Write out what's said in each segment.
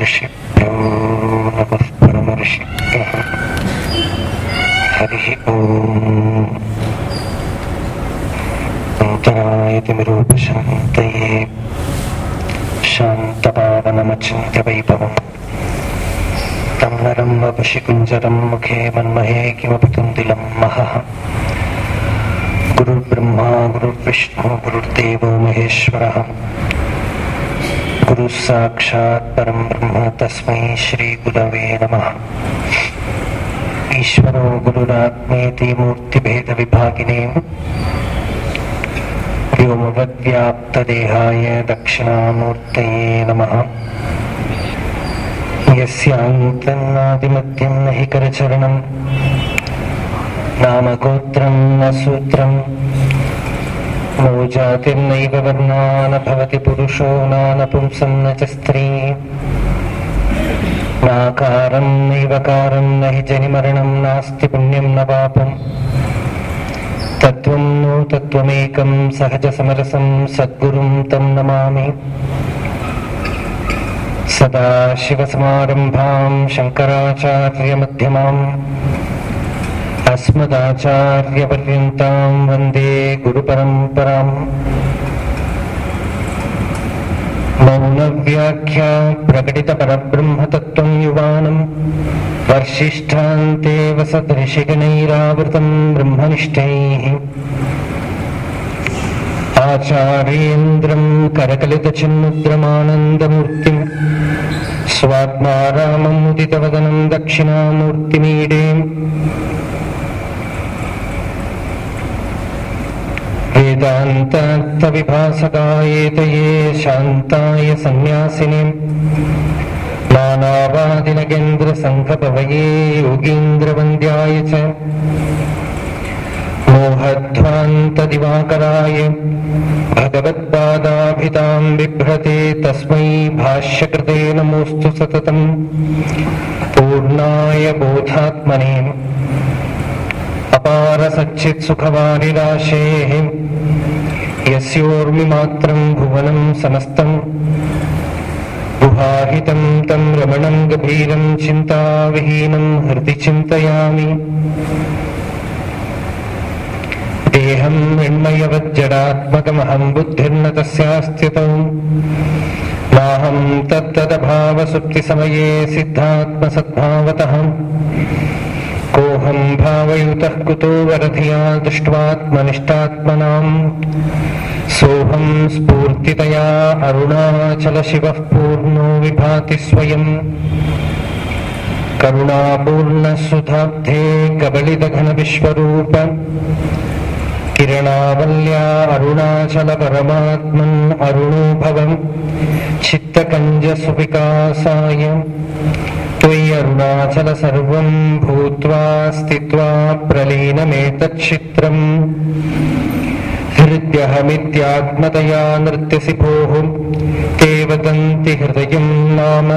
ऋषिभ्यो नमः परमर्षिभ्यः हरिः ॐ अन्तरायतिमिरूपशान्तये शान्तपावनमचिन्त्यवैभवम् तं नरं वपशिकुञ्जरं मुखे मन्महे किमपि तुन्दिलं महः गुरुर्ब्रह्मा गुरुर्विष्णु गुरुर्देवो महेश्वरः गुरुः साक्षात् परं ब्रह्म तस्मै श्रीगुरवे नमः ईश्वरो गुरुरात्मेति मूर्तिभेदविभागिने व्योमवद्व्याप्तदेहाय दक्षिणामूर्तये नमः यस्यान्तन्नादिमद्यं न हि करचरणम् नामगोत्रं न सूत्रं नो जातिर्नैव वर्णा न भवति पुरुषो नानपुंसं न च स्त्री नाकारं नैवकारं न हि जनिमरणं नास्ति पुण्यं न पापम् तत्त्वं नो तत्त्वमेकं सहजसमरसं सद्गुरुं तं नमामि सदाशिवसमारम्भां शङ्कराचार्यमध्यमाम् अस्मदाचार्यपर्यन्तां वन्दे गुरुपरम्पराम् मौनव्याख्या प्रकटितपरब्रह्मतत्त्वं युवानम् वर्षिष्ठान्ते वसदृशिगणैरावृतं ब्रह्मनिष्ठैः आचार्येन्द्रं करकलितचिन्मुद्रमानन्दमूर्तिम् स्वात्मा राममुदितवदनं दक्षिणामूर्तिमीडे वेदान्तार्थविभासकायेतये शान्ताय सन्न्यासिने नानावादिनगेन्द्रसङ्घपवये योगीन्द्रवन्द्याय च मोहध्वान्तदिवाकराय भगवत्पादाभितां बिभ्रते तस्मै भाष्यकृते नमोऽस्तु सततम् पूर्णाय बोधात्मने अपारसच्चित्सुखवारिराशेः यस्योर्मिमात्रं भुवनं समस्तम् गुहाहितं तं रमणं गभीरं चिन्ताविहीनं हृदि चिन्तयामि देहं मृण्मयवज्जडात्मकमहं बुद्धिर्न तस्यास्त्यतौ नाहं तत्तदभावसुप्तिसमये सिद्धात्मसद्भावतः कोऽहं भावयुतः कुतो वरधिया दृष्ट्वात्मनिष्ठात्मनाम् सोऽहं स्फूर्तितया अरुणाचलशिवः पूर्णो विभाति स्वयम् करुणापूर्णसुधाब्धे कबलितघनविश्वरूप किरणावल्या अरुणाचलपरमात्मन् अरुणो भवम् चित्तकञ्जसुविकासाय त्वयि अरुणाचल सर्वं भूत्वा स्थित्वा प्रलीनमेतच्छित्रम् हृद्यहमित्यात्मतया नृत्यसि भोः ते वदन्ति हृदयं नाम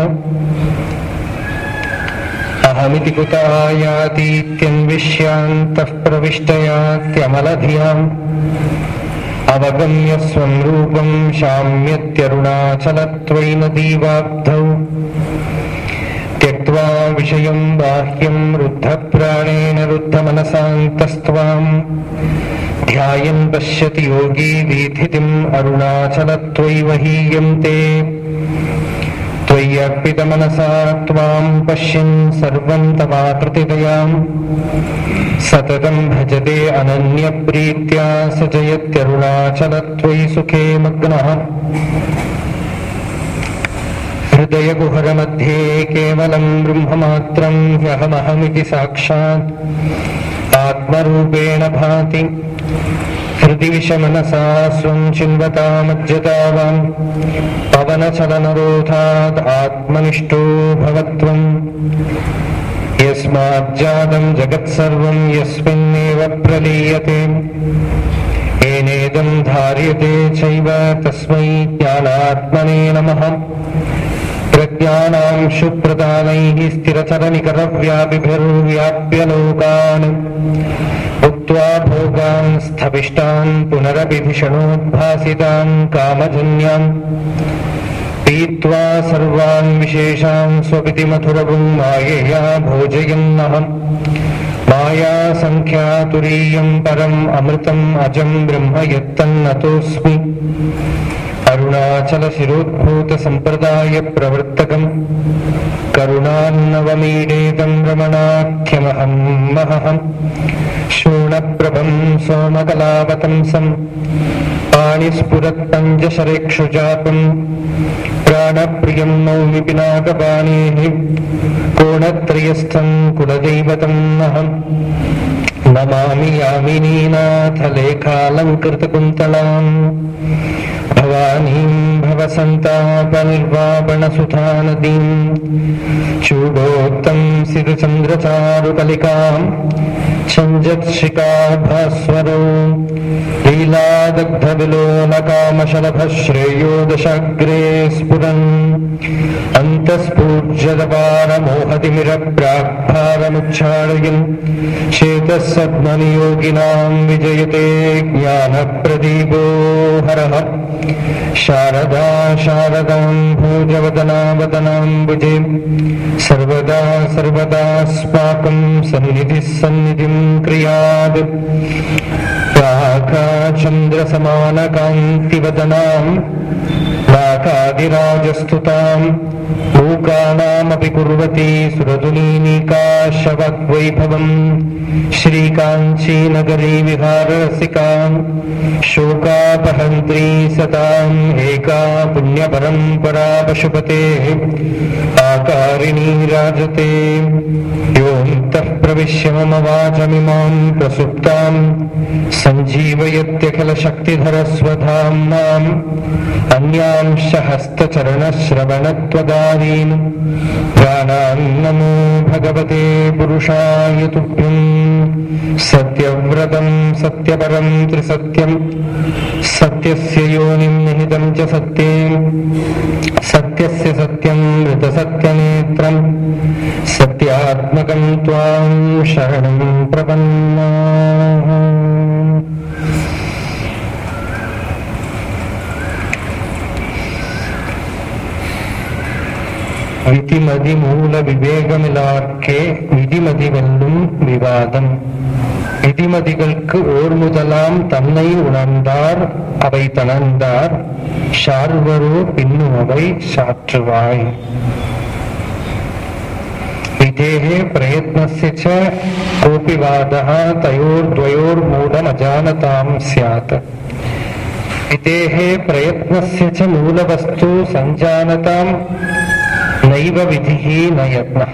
अहमिति कुतायातीत्यन्विष्यान्तः प्रविष्टयात्यमलधियाम् अवगम्य स्वं रूपं शाम्यत्यरुणाचलत्वयि नदीवाब्धौ त्यक्त्वा विषयं बाह्यं रुद्धप्राणेन रुद्धमनसान्तस्त्वाम् ध्यायन् पश्यति योगी वीथितिम् अरुणाचलत्वयि वहीयन्ते त्वय्यर्पितमनसा त्वां पश्यन् सर्वं तवाकृतिदयाम् सततं भजते अनन्यप्रीत्या स जयत्यरुणाचलत्वयि सुखे मग्नः हृदयगुहरमध्ये केवलं ब्रह्ममात्रं ह्यहमहमिति साक्षात् आत्मरूपेण भाति हृदि विषमनसा स्वं चिन्वतामज्जतावान् पवनचलनरोधात् आत्मनिष्ठो भवत्वम् यस्माज्जातं जगत्सर्वं यस्मिन्नेव प्रलीयते येनेदं धार्यते चैव तस्मै ज्ञानात्मने नमः प्रज्ञानां शुप्रदानैः स्थिरचरनिकरव्यापिभिर्व्याप्य लोकान् भुक्त्वा भोगान् स्थविष्टान् पुनरपि धिषणोद्भासितान् कामजन्यान् गृहीत्वा सर्वान् विशेषान् स्वपिति मधुरवुं मायया भोजयन्नहम् माया सङ्ख्यातुरीयम् परम् अमृतम् अजम् ब्रह्म यत्तन्नतोऽस्मि अरुणाचलशिरोद्भूतसम्प्रदायप्रवर्तकम् करुणान्नवमीडेदम् रमणाख्यमहम् महहम् शूणप्रभम् सोमकलावतंसम् पाणिस्फुरत्पञ्चशरेक्षुजातम् प्राणप्रियम् नौमि पिनाकपाणेः कोणत्रयस्थम् कुलदैवतम् अहम् नमामि यामिनीनाथलेखालङ्कृतकुन्तलाम् भवानीम् भवसन्तापनिर्वापणसुधानदीम् चूडोक्तम् सिरुचन्द्रचारुकलिकाम् छञ्जत्शिकाभास्वरो लीलादग्धविलोलकामशलभश्रेयो दशाग्रे स्फुरन् अन्तःस्फूर्जदपारमोहतिमिरप्राग्भारमुच्छाडयन् चेतः सद्मनियोगिनाम् विजयते ज्ञानप्रदीपो हरः शारदा शारदाम् भोजवदनावदनाम्बुजे सर्वदा सर्वदास्माकम् सन्निधिः सन्निधिम् क्रियात् प्राकाचन्द्रसमानकान्तिवदनाम् नाकादिराजस्तुताम् मूकानामपि कुर्वती सुरदुनीनिकाशवद्वैभवम् श्रीकाञ्चीनगरी विहाररसिकाम् शोकापहन्त्री सताम् एका पुण्यपरम्परा पशुपतेः आकारिणी राजते योऽन्तः प्रविश्य मम वाचमिमाम् प्रसुप्ताम् सञ्जीवयत्यखिलशक्तिधरस्वधाम्नाम् अन्यांश हस्तचरणश्रवणत्वदादीन् प्राणान्नमो भगवते पुरुषाय तुभ्यम् सत्यव्रतम् सत्यपरम् त्रिसत्यम् सत्यस्य योनिम् निहितम् च सत्ये सत्यस्य सत्यम् मृतसत्यनेत्रम् सत्यात्मकम् त्वाम् शरणम् प्रपन्ना விதிமதி மூல விவேகமிலார்க்கே விதிமதி வெல்லும் விவாதம் விதிமதிகளுக்கு ஓர் முதலாம் தன்னை உணர்ந்தார் அவை தணர்ந்தார் ஷார்வரோ பின்னும் அவை சாற்றுவாய் विधेः प्रयत्नस्य च कोऽपि वादः तयोर्द्वयोर्मूलमजानतां स्यात् विधेः प्रयत्नस्य च मूलवस्तु सञ्जानतां नैव विधिः न यत्नः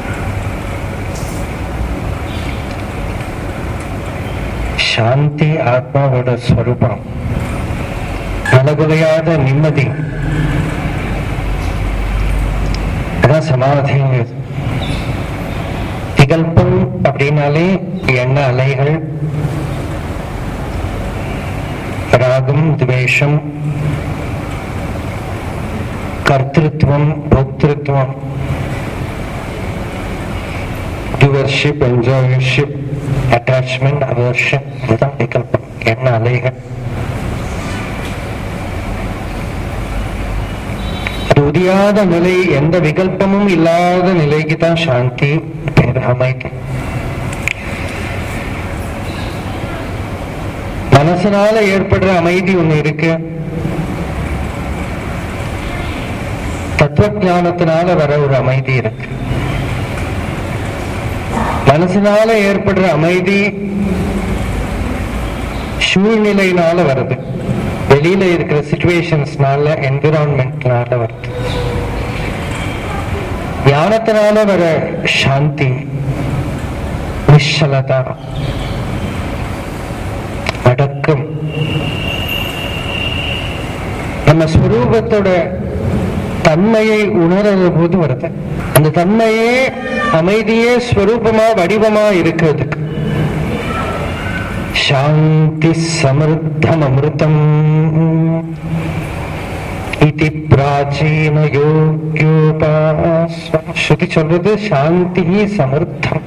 சாந்தி ஆத்மாவோட ஸ்வரூபம் கலகுலையாத நிம்மதி அதான் சமாதிங்கிறது விகல்பம் அப்படின்னாலே எண்ண அலைகள் ராகம் துவேஷம் கர்த்திருவம் போக்திருத்துவம் டுவர்ஷிப் என்ஜாயர்ஷிப் அட்டாச்மெண்ட் அவர்ஷன் இதுதான் விகல்பம் எண்ண அலைகள் அது உதியாத நிலை எந்த விகல்பமும் இல்லாத நிலைக்கு தான் சாந்தி பேர் அமைதி மனசனால ஏற்படுற அமைதி ஒண்ணு இருக்கு தத்துவ ஞானத்தினால வர ஒரு அமைதி இருக்கு மனசினால ஏற்படுற அமைதி சூழ்நிலையினால வருது வெளியில இருக்கிற சுச்சுவேஷன்ஸ்னால என்விரான்மெண்ட்னால வருது ஞானத்தினால வர சாந்தி நிஷலதா அடக்கம் நம்ம ஸ்வரூபத்தோட தன்மையை உணர்ற போது வருது அந்த தன்மையே அமைதியே ஸ்வரூபமா வடிவமா இருக்கிறதுக்கு சாந்தி சமர்த்தம் அமிர்தம் இது பிராச்சீன யோகியோபாஸ்வம் ஸ்ருதி சொல்றது சாந்தி சமர்த்தம்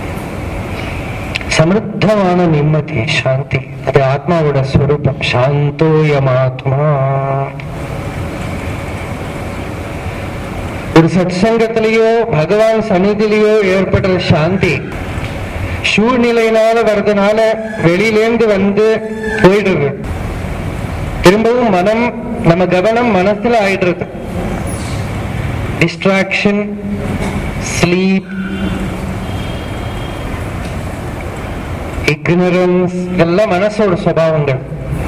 சமர்த்தமான நிம்மதி சாந்தி அது ஆத்மாவோட ஸ்வரூபம் சாந்தோயம் ஆத்மா ஒரு சத்சங்கத்திலேயோ பகவான் சந்நிதியிலேயோ ஏற்படுற சாந்தி சூழ்நிலையினால வர்றதுனால வெளியிலேந்து வந்து போயிடுறது திரும்பவும் மனம் நம்ம கவனம் மனசுல ஆயிடுறது டிஸ்ட்ராக்ஷன் ஸ்லீப் இக்னரன்ஸ் எல்லாம் மனசோட சுபாவங்கள்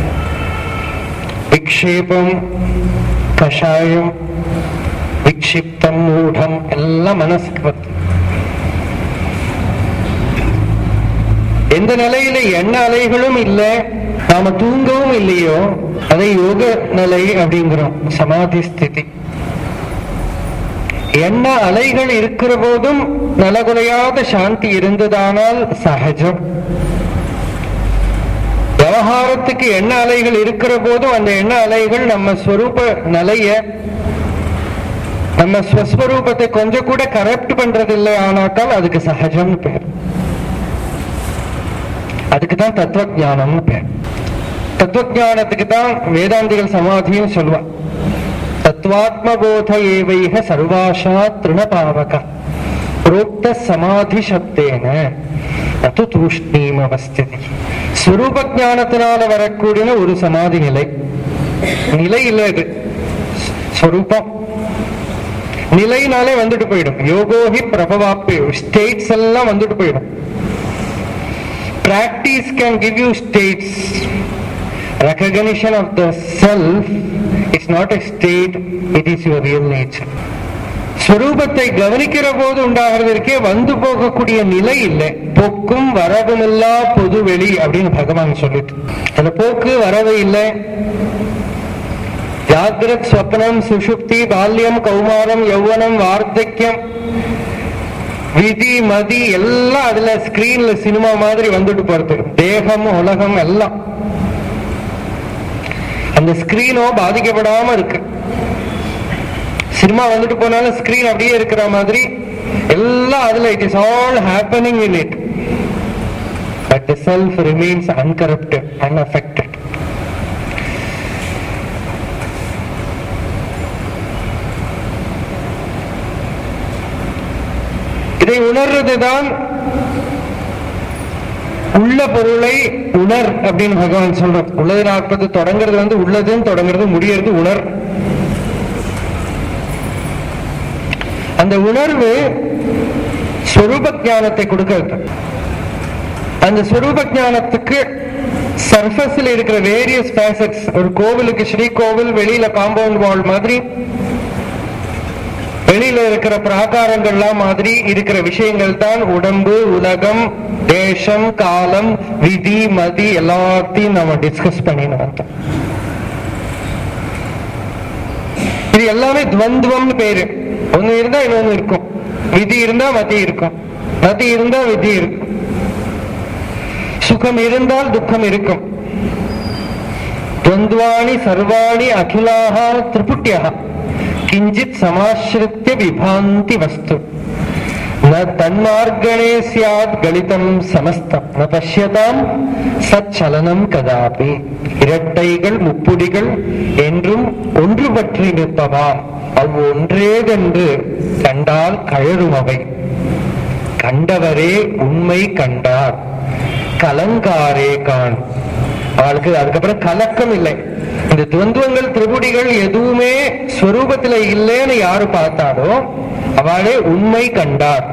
விக்ஷேபம் கஷாயம் விக்ஷிப்தம் மூடம் எல்லாம் மனசுக்கு வருது எந்த நிலையில எண்ண அலைகளும் இல்லை நாம தூங்கவும் இல்லையோ அதை யோக நிலை அப்படிங்கிறோம் சமாதி ஸ்திதி எண்ண அலைகள் இருக்கிற போதும் நலகுலையாத சாந்தி இருந்ததானால் சகஜம் விவகாரத்துக்கு எண்ண அலைகள் இருக்கிற போதும் அந்த எண்ண அலைகள் நம்ம ஸ்வரூப நிலைய நம்ம ஸ்வஸ்வரூபத்தை கொஞ்சம் கூட கரெக்ட் பண்றது இல்லை ஆனாக்கால் அதுக்கு சகஜம்னு பேர் அதுக்கு தான் தத்துவ ஞானம்னு பேர் தத்துவ ஞானத்துக்கு தான் வேதாந்திகள் சமாதியும் சொல்லுவான் தத்வாத்மபோத ஏவைக சர்வாஷா திருணபாவக புரோக்த சமாதி சப்தேன அது தூஷ்ணீம் அவஸ்திதி ஸ்வரூப ஞானத்தினால வரக்கூடிய ஒரு சமாதி நிலை நிலை இல்லை இது ஸ்வரூபம் நிலைனாலே வந்துட்டு போயிடும் யோகோஹி பிரபவாப்பே ஸ்டேட்ஸ் எல்லாம் வந்துட்டு போயிடும் practice can give you states recognition of the self is not a state it is your real nature ஸ்வரூபத்தை கவனிக்கிற போது உண்டாகிறதற்கே வந்து போகக்கூடிய நிலை இல்லை போக்கும் வரவுமில்லா பொது வெளி அப்படின்னு பகவான் சொல்லிட்டு அந்த போக்கு வரவு இல்லை ஜாகிரத் ஸ்வப்னம் சுஷுப்தி பால்யம் கௌமாரம் யௌவனம் வார்த்தக்கியம் விதி மதி எல்லாம் அதுல ஸ்கிரீன்ல சினிமா மாதிரி வந்துட்டு போறது தேகம் உலகம் எல்லாம் அந்த ஸ்கிரீனோ பாதிக்கப்படாம இருக்கு சினிமா வந்துட்டு போனாலும் ஸ்கிரீன் அப்படியே இருக்கிற மாதிரி எல்லாம் அதுல it is all happening in it but the self remains uncorrupted unaffected இதை உணர்றதுதான் உள்ள பொருளை உணர் அப்படின்னு பகவான் சொல்றார் உள்ளது நாற்பது தொடங்குறது வந்து உள்ளதுன்னு தொடங்குறது முடியறது உணர் அந்த உணர்வு ஸ்வரூப ஞானத்தை கொடுக்கிறது அந்த ஸ்வரூப ஞானத்துக்கு சர்ஃபஸ்ல இருக்கிற வேரியஸ் ஃபேசட்ஸ் ஒரு கோவிலுக்கு ஸ்ரீ கோவில் வெளியில காம்பவுண்ட் வால் மாதிரி வெளியில இருக்கிற பிராகாரங்கள்லாம் மாதிரி இருக்கிற விஷயங்கள் தான் உடம்பு உலகம் தேசம் காலம் விதி மதி எல்லாத்தையும் நம்ம டிஸ்கஸ் பண்ணின்னு வந்தோம் இது எல்லாமே துவந்துவம்னு பேரு ஒண்ணு இருந்தா இன்னொன்னு இருக்கும் விதி இருந்தா மதி இருக்கும் மதி இருந்தா விதி இருக்கும் சுகம் இருந்தால் துக்கம் இருக்கும் துவந்துவாணி சர்வாணி அகிலாக திரிபுட்டியா கிஞ்சித் சமாசிரித்ய விபாந்தி வஸ்து ந தன்மார்கணே சியாத் கலிதம் சமஸ்தம் ந பஷ்யதாம் சச்சலனம் கதாபி இரட்டைகள் முப்புடிகள் என்றும் ஒன்று பற்றி நிற்பவாம் அவ்வொன்றேதென்று கண்டால் கழறும் அவை கண்டவரே உண்மை கண்டார் கலங்காரே காண் அவளுக்கு அதுக்கப்புறம் கலக்கம் இல்லை இந்த துவந்துவங்கள் திரிபுடிகள் எதுவுமே ஸ்வரூபத்துல இல்லைன்னு யாரு பார்த்தாலோ அவளே உண்மை கண்டார்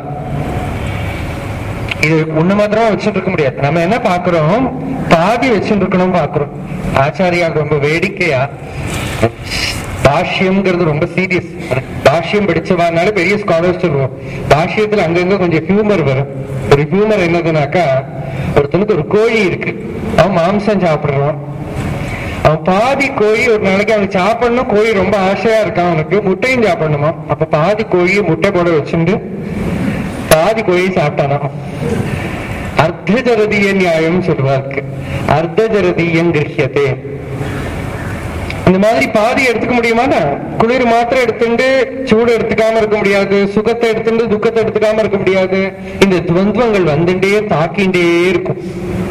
இது ஒண்ணு மாத்திரம் வச்சுட்டு இருக்க முடியாது நம்ம என்ன பாக்குறோம் பாதி வச்சுட்டு இருக்கணும் பாக்குறோம் ஆச்சாரியா ரொம்ப வேடிக்கையா பாஷ்யம்ங்கிறது ரொம்ப சீரியஸ் பாஷ்யம் படிச்சவானால பெரிய ஸ்காலர் சொல்லுவோம் பாஷ்யத்துல அங்கங்க கொஞ்சம் ஹியூமர் வரும் ஒரு ஹியூமர் என்னதுனாக்கா ஒருத்தனுக்கு ஒரு கோழி இருக்கு அவன் மாம்சம் சாப்பிடுறான் அவன் பாதி கோழி ஒரு நாளைக்கு அவனுக்கு சாப்பிடணும் கோழி ரொம்ப ஆசையா இருக்கான் அவனுக்கு முட்டையும் சாப்பிடணுமா அப்ப பாதி கோழியை முட்டை போட வச்சுட்டு பாதி கோழியை சாப்பிட்டானா அர்த்த ஜரதீய நியாயம் சொல்லுவாருக்கு அர்த்த ஜரதீயம் கிரகியதே இந்த மாதிரி பாதி எடுத்துக்க முடியுமாடா குளிர் மாத்திரம் எடுத்துட்டு சூடு எடுத்துக்காம இருக்க முடியாது சுகத்தை எடுத்துட்டு துக்கத்தை எடுத்துக்காம இருக்க முடியாது இந்த துவந்துவங்கள் வந்துட்டே தாக்கிண்டே இருக்கும்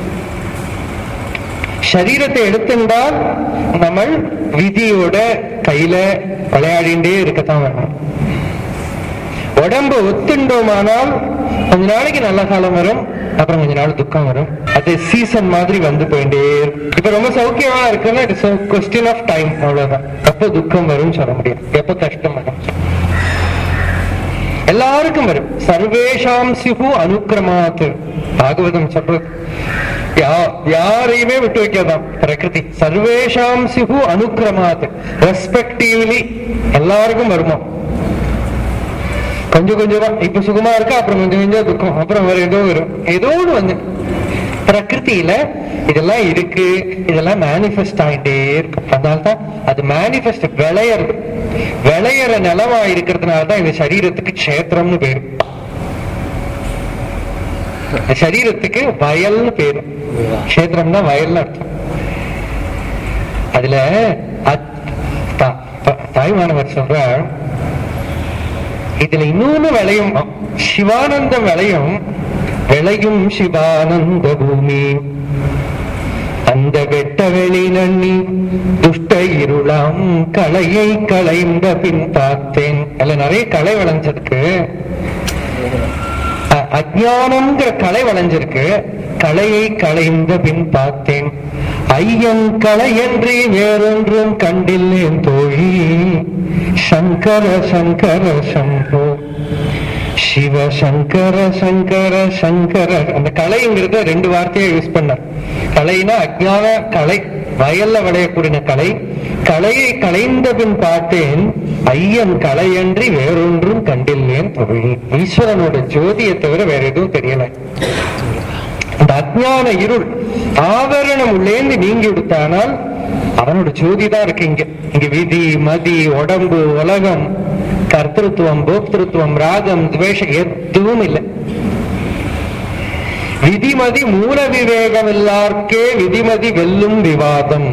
சரீரத்தை எடுத்துட்டால் நம்ம விதியோட கையில விளையாடிண்டே இருக்கத்தான் வேணும் உடம்பு ஒத்துண்டோமானால் கொஞ்ச நாளைக்கு நல்ல காலம் வரும் அப்புறம் கொஞ்ச நாள் துக்கம் வரும் அது சீசன் மாதிரி வந்து போயிட்டே இருக்கும். இப்ப ரொம்ப சௌக்கியமா இருக்குன்னா இட்ஸ் கொஸ்டின் ஆஃப் டைம் அவ்வளவுதான் எப்போ துக்கம் வரும்னு சொல்ல முடியும் எப்போ கஷ்டம் வரும் எல்லாருக்கும் வரும் சர்வேஷாம் சிகு அனுக்கிரமாத் பாகவதம் சொல்றது யா- யாரையுமே விட்டு வைக்காதான் பிரகிருதி சர்வேஷாம் சிகு அனுக்கிரமாத் ரெஸ்பெக்டிவ்லி எல்லாருக்கும் வருமா கொஞ்சம் கொஞ்சமா இப்ப சுகமா இருக்கு அப்புறம் கொஞ்சம் கொஞ்சம் துக்கம் அப்புறம் வேற ஏதோ வரும் ஏதோ ஒண்ணு வந்து பிரகிருதியில இதெல்லாம் இருக்கு இதெல்லாம் மேனிஃபெஸ்ட் ஆயிட்டே இருக்கு அதனால்தான் அது மேனிஃபெஸ்ட் விளையறது விளையற நிலமா இருக்கிறதுனால தான் இந்த சரீரத்துக்கு க்ஷேத்திரம்னு பேரு இந்த சரீரத்துக்கு வயல்னு பேரு க்ஷேத்திரம் தான் வயல்னு அர்த்தம் அதுல அத்- தா- தா- தாய்மானவர் சொல்றார் இதுல இன்னொன்னு விளையும் சிவானந்தம் விளையும் விளையும் சிவானந்த பூமி அந்த வெட்ட வெளி நன்னி துஷ்ட இருளாம் கலையை களைந்த பின் பார்த்தேன் அதுல நிறைய கலை விளைஞ்சிருக்கு அ- அஜ்ஞானம்ங்கிற கலை விளைஞ்சிருக்கு கலையை களைந்த பின் பார்த்தேன் ஐயன் கலையன்றி வேறொன்றும் கண்டில்லேன் தோழி சங்கர சங்கர சம்போ சிவ சங்கர சங்கர சங்கர அந்த கலைங்கிறத ரெண்டு வார்த்தையை யூஸ் பண்ணார் கலைனா அஜ்ஞான கலை வயல்ல விளையக்கூடிய கலை கலையை கலைந்த பின் பார்த்தேன் ஐயன் கலையன்றி வேறொன்றும் கண்டில்லேன் தோழி ஈஸ்வரனோட ஜோதியை தவிர வேற எதுவும் தெரியல இந்த அஜ்ஞான இருள் ஆவரணம் உள்ளேந்து நீங்கி விடுத்தானால் அவனோட ஜோதி தான் இருக்கு இங்க இங்க விதி மதி உடம்பு உலகம் கர்த்திருவம் போக்திருத்துவம் ராகம் துவேஷம் எதுவும் இல்லை விதிமதி மூல விவேகம் எல்லாருக்கே விதிமதி வெல்லும் விவாதம்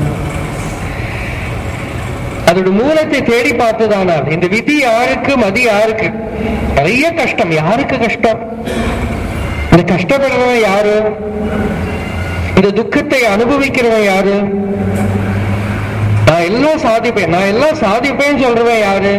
அதோட மூலத்தை தேடி பார்த்ததானால் இந்த விதி யாருக்கு மதி யாருக்கு நிறைய கஷ்டம் யாருக்கு கஷ்டம் இந்த கஷ்டப்படுறவன் யாரு இந்த துக்கத்தை அனுபவிக்கிறவன் யாரு நான் எல்லாம் சாதிப்பேன் நான் எல்லாம் சாதிப்பேன்னு சொல்றவன் யாரு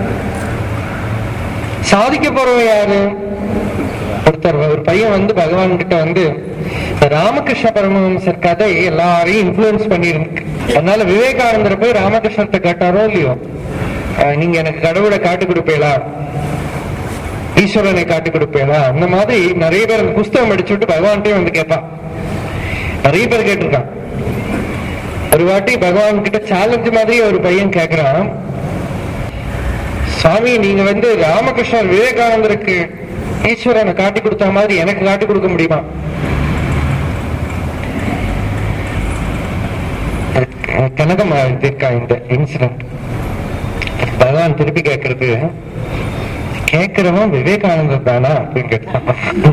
சாதிக்க போறவன் யாரு ஒருத்தர் ஒரு பையன் வந்து பகவான் கிட்ட வந்து இந்த ராமகிருஷ்ண பரமஹம்சர் கதை எல்லாரையும் இன்ஃபுளுன்ஸ் பண்ணியிருக்கு அதனால விவேகானந்தர் போய் ராமகிருஷ்ணத்தை கேட்டாரோ இல்லையோ அஹ் நீங்க எனக்கு கடவுளை காட்டி கொடுப்பீங்களா ஈஸ்வரனை காட்டி கொடுப்பீங்களா அந்த மாதிரி நிறைய பேர் அந்த புஸ்தகம் படிச்சுட்டு பகவான்கிட்டயே வந்து கேட்பான் நிறைய பேர் கேட்டிருக்கான் ஒரு வாட்டி பகவான் கிட்ட சேலஞ்ச் மாதிரி ஒரு பையன் கேக்குறான் சுவாமி நீங்க வந்து ராமகிருஷ்ணர் விவேகானந்தருக்கு ஈஸ்வரனை காட்டி கொடுத்த மாதிரி எனக்கு காட்டி கொடுக்க முடியுமா அஹ் கனகம் இருக்கா இந்த இன்சிடென்ட் பகவான் திருப்பி கேட்கறது கேட்கிறவன் விவேகானந்தர் தானா அப்படின்னு கேட்டான்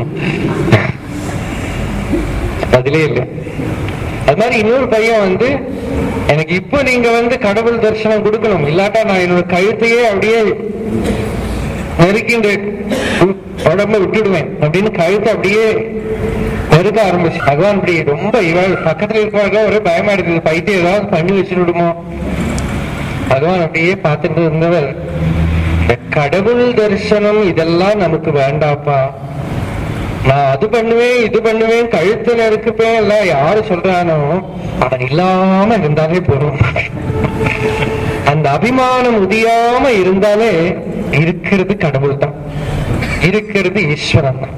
பதிலே இல்லை அது மாதிரி இன்னொரு பையன் வந்து எனக்கு இப்போ நீங்க வந்து கடவுள் தரிசனம் கொடுக்கணும் இல்லாட்டா நான் என்னோட கழுத்தையே அப்படியே நெருக்கின்ற உடம்ப விட்டுடுவேன் அப்படின்னு கழுத்தை அப்படியே நெருக்க ஆரம்பிச்சு பகவான் இப்படி ரொம்ப இவள் பக்கத்துல இருக்கிறவங்க ஒரே பயமா இருக்குது பைத்தியம் ஏதாவது பண்ணி வச்சுடுமோ பகவான் அப்படியே பார்த்துட்டு இருந்தவர் இந்த கடவுள் தரிசனம் இதெல்லாம் நமக்கு வேண்டாப்பா நான் அது பண்ணுவேன் இது பண்ணுவேன் கழுத்துல இருக்குப்பேன் எல்லாம் யாரு சொல்றானோ அவன் இல்லாம இருந்தாலே போதும் அந்த அபிமானம் உதியாம இருந்தாலே இருக்கிறது கடவுள் தான் இருக்கிறது ஈஸ்வரன் தான்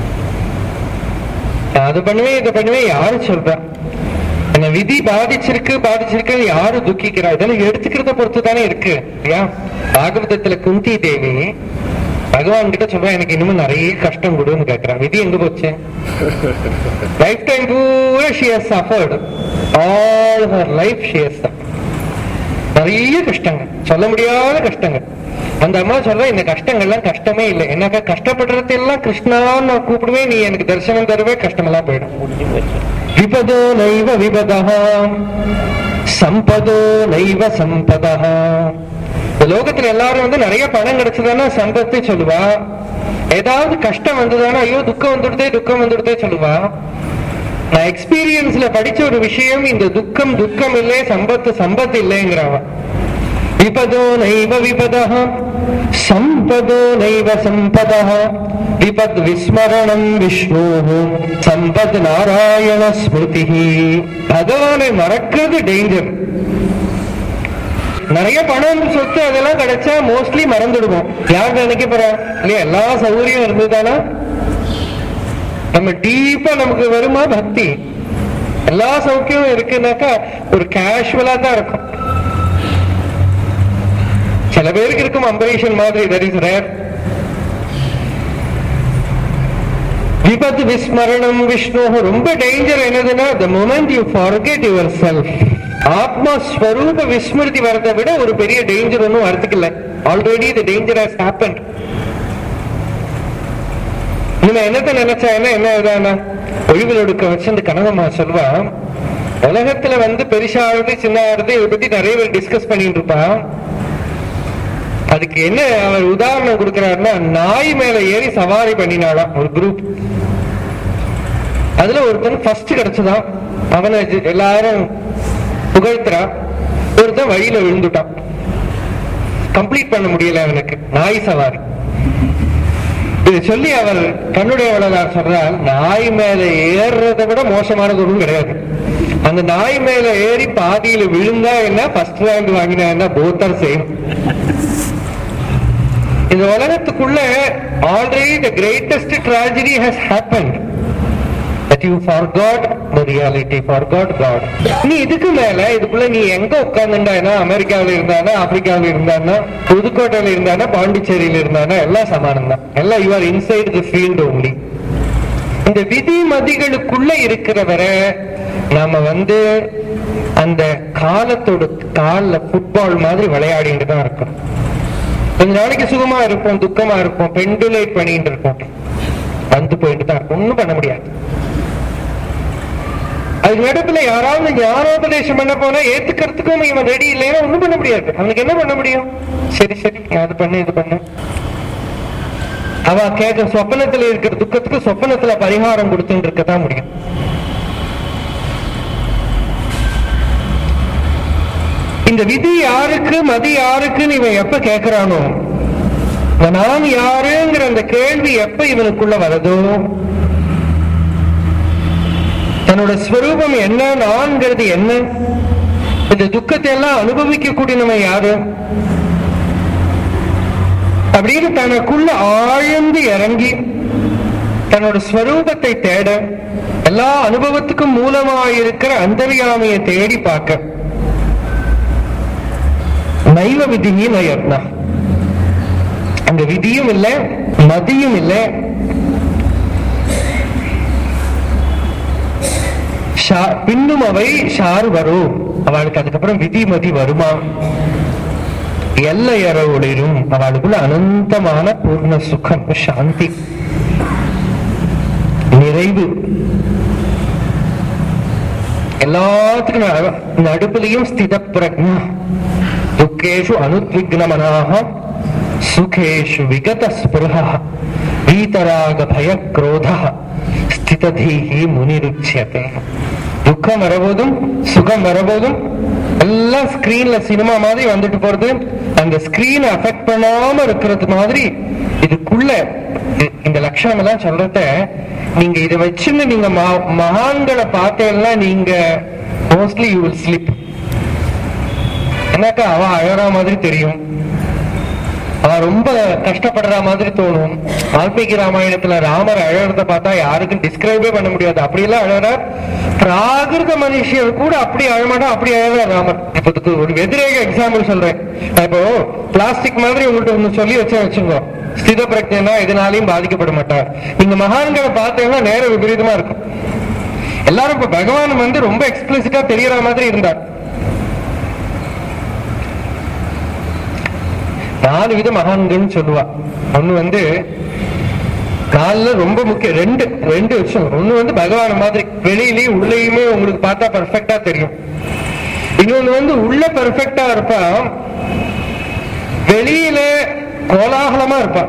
நான் அது பண்ணுவேன் இது பண்ணுவேன் யாரு சொல்றா என்ன விதி பாதிச்சிருக்கு பாதிச்சிருக்கு யாரு துக்கிக்கிறா இதெல்லாம் எடுத்துக்கிறத பொறுத்து தானே இருக்கு இல்லையா பாகவதத்துல குந்தி தேவி பகவான் கிட்ட சொல்றேன் எனக்கு இன்னும் நிறைய கஷ்டம் கொடுன்னு கேக்குறான் விதி எங்க போச்சு லைஃப் டைம் பூரா she has suffered all her life she has நிறைய கஷ்டங்கள் சொல்ல முடியாத கஷ்டங்கள் அந்த அம்மா சொல்ற இந்த கஷ்டங்கள்லாம் கஷ்டமே இல்லை என்னக்கா கஷ்டப்படுறது எல்லாம் கிருஷ்ணான்னு நான் கூப்பிடுவேன் நீ எனக்கு தரிசனம் தருவே கஷ்டமெல்லாம் போயிடும் விபதோ நைவ விபதா சம்பதோ நைவ சம்பதா இந்த லோகத்துல எல்லாரும் வந்து நிறைய பணம் கிடைச்சதுன்னா சம்பத்தை சொல்லுவா ஏதாவது கஷ்டம் வந்ததுன்னா ஐயோ துக்கம் வந்துடுதே துக்கம் வந்துடுதே சொல்லுவா நான் எக்ஸ்பீரியன்ஸ்ல படிச்ச ஒரு விஷயம் இந்த துக்கம் துக்கம் இல்லை சம்பத்து சம்பத்து இல்லைங்கிறவ விபதோ நைவ விபதः சம்பதோ நைவ சம்பதः விபத் விஸ்மரணம் விஷ்ணோः சம்பத் நாராயண ஸ்மிருதி பகவானை மறக்கிறது டேஞ்சர் நிறைய பணம் சொத்து அதெல்லாம் கிடைச்சா மோஸ்ட்லி மறந்துடுவோம் யார் நினைக்க போறா இல்லையா எல்லா சௌகரியம் இருந்ததானா நம்ம டீப்பா நமக்கு வருமா பக்தி எல்லா சௌக்கியமும் இருக்குனாக்கா ஒரு கேஷுவலா தான் இருக்கும் சில பேருக்கு இருக்கும் அம்பரீஷன் மாதிரி தட் இஸ் ரேர் விபத் விஸ்மரணம் விஷ்ணு ரொம்ப டேஞ்சர் என்னதுன்னா the moment you forget yourself ஆத்மஸ்வரூப விஸ்மிருதி வரதை விட ஒரு பெரிய டேஞ்சர் ஒன்றும் வரதுக்கு இல்லை already the danger has happened இவன் என்னத்த நினைச்சா என்ன என்ன இதானா ஒழிவில் ஒடுக்க வச்சு அந்த கனகம்மா சொல்வா உலகத்துல வந்து பெருசாகிறது சின்ன ஆகுது இதை பத்தி நிறைய பேர் டிஸ்கஸ் பண்ணிட்டு இருப்பான் அதுக்கு என்ன அவர் உதாரணம் கொடுக்கிறாருன்னா நாய் மேல ஏறி சவாரி பண்ணினாலாம் ஒரு குரூப் அதுல ஒருத்தன் ஃபர்ஸ்ட் கிடைச்சதான் அவனை ஜ- எல்லாரும் புகழ்த்துறான் ஒருத்தன் வழியில விழுந்துட்டான் கம்ப்ளீட் பண்ண முடியல அவனுக்கு நாய் சவாரி இது சொல்லி அவர் தன்னுடைய வள்ளலார் சொல்றார் நாய் மேல ஏறுறதை விட மோசமானது ஒன்றும் கிடையாது அந்த நாய் மேல ஏறி பாதியில விழுந்தா என்ன ஃபர்ஸ்ட் ரேங்க் வாங்கினா என்ன போத்தர் சேம் இந்த உலகத்துக்குள்ள already the greatest tragedy has happened that you forgot the reality forgot God நீ இதுக்கு மேல இதுக்குள்ள நீ எங்க உட்கார்ந்துட்டானா அமெரிக்காவில இருந்தானா ஆப்பிரிக்காவில இருந்தானா புதுக்கோட்டையில இருந்தானா பாண்டிச்சேரியில இருந்தானா எல்லாம் சமானம் தான் எல்லாம் you are inside the field only இந்த விதி மதிகளுக்குள்ள இருக்கிறவரை நாம வந்து அந்த காலத்தோட கால்ல ஃபுட்பால் மாதிரி விளையாடிட்டு தான் இருக்கோம் கொஞ்ச நாளைக்கு சுகமா இருப்போம் துக்கமா இருப்போம் பெண்டுலேட் பண்ணிட்டு இருப்போம் வந்து போயிட்டு தான் இருக்கும் ஒண்ணும் பண்ண முடியாது அதுக்கு இடத்துல யாராவது ஞானோபதேசம் பண்ண போனா ஏத்துக்கிறதுக்கும் இவன் ரெடி இல்லைன்னா ஒண்ணும் பண்ண முடியாது அவனுக்கு என்ன பண்ண முடியும் சரி சரி நீ அது பண்ணு இது பண்ணு அவ கேட்க சொப்பனத்துல இருக்கிற துக்கத்துக்கு சொப்பனத்துல பரிகாரம் கொடுத்துட்டு இருக்கதான் முடியும் இந்த விதி யாருக்கு மதி யாருக்குன்னு இவன் எப்ப கேட்கிறானோ நான் யாருங்கிற அந்த கேள்வி எப்ப இவனுக்குள்ள வருதோ தன்னோட ஸ்வரூபம் என்ன நான்கிறது என்ன இந்த துக்கத்தை எல்லாம் அனுபவிக்க கூடியவன் யாரு அப்படின்னு தனக்குள்ள ஆழ்ந்து இறங்கி தன்னோட ஸ்வரூபத்தை தேட எல்லா அனுபவத்துக்கும் மூலமாயிருக்கிற அந்தரியாமையை தேடி பார்க்க நைவ விதியே நயர்னா அங்க விதியும் இல்ல மதியும் இல்ல ஷா- பின்னும் அவை ஷார் வரும் அவளுக்கு அதுக்கப்புறம் விதி மதி வருமா எல்லையற ஒளிரும் அவளுக்குள்ள அனந்தமான பூர்ண சுகம் சாந்தி நிறைவு எல்லாத்துக்கும் நடு- நடுப்புலையும் ஸ்தித பிரஜா துக்கேஷு அனுத்விக்னமனாக சுகேஷு விகத ஸ்பிருஹ வீதராக பய குரோத ஸ்திததீஹி முனிருச்சியதே துக்கம் வரபோதும் சுகம் வரபோதும் எல்லாம் ஸ்கிரீன்ல சினிமா மாதிரி வந்துட்டு போறது அந்த ஸ்கிரீன் அஃபெக்ட் பண்ணாம இருக்கிறது மாதிரி இதுக்குள்ள இ- இந்த லட்சணம் எல்லாம் சொல்றத நீங்க இதை வச்சுன்னு நீங்க ம- மகான்களை பார்த்தேன்னா நீங்க மோஸ்ட்லி யூ வில் ஸ்லிப் என்னக்கா அவ அழறா மாதிரி தெரியும் அவ ரொம்ப கஷ்டப்படுற மாதிரி தோணும் வால்மீகி ராமாயணத்துல ராமர் அழறத பார்த்தா யாருக்கும் டிஸ்கிரைபே பண்ண முடியாது அப்படியெல்லாம் அழறார் பிராகிருத மனுஷியர் கூட அப்படி அழமாட்டா அப்படி அழறார் ராமர் இப்ப இதுக்கு ஒரு வெதிரேக எக்ஸாம்பிள் சொல்றேன் நான் இப்போ பிளாஸ்டிக் மாதிரி உங்கள்ட்ட ஒண்ணு சொல்லி வச்சேன் வச்சுக்கோ ஸ்தித பிரஜனா எதனாலையும் பாதிக்கப்பட மாட்டார் நீங்க மகான்களை பார்த்தீங்கன்னா நேர விபரீதமா இருக்கும் எல்லாரும் இப்ப பகவான் வந்து ரொம்ப எக்ஸ்பிளிசிட்டா தெரியற மாதிரி இருந்தார் நாலு வித மகான்கள்னு சொல்லுவா ஒண்ணு வந்து நாலுல ரொம்ப முக்கியம் ரெண்டு ரெண்டு விஷயம் ஒண்ணு வந்து பகவான் மாதிரி வெளியிலயும் உள்ளேயுமே உங்களுக்கு பார்த்தா பர்ஃபெக்டா தெரியும் இன்னொன்னு வந்து உள்ள பெர்ஃபெக்டா இருப்பான் வெளியில கோலாகலமா இருப்பான்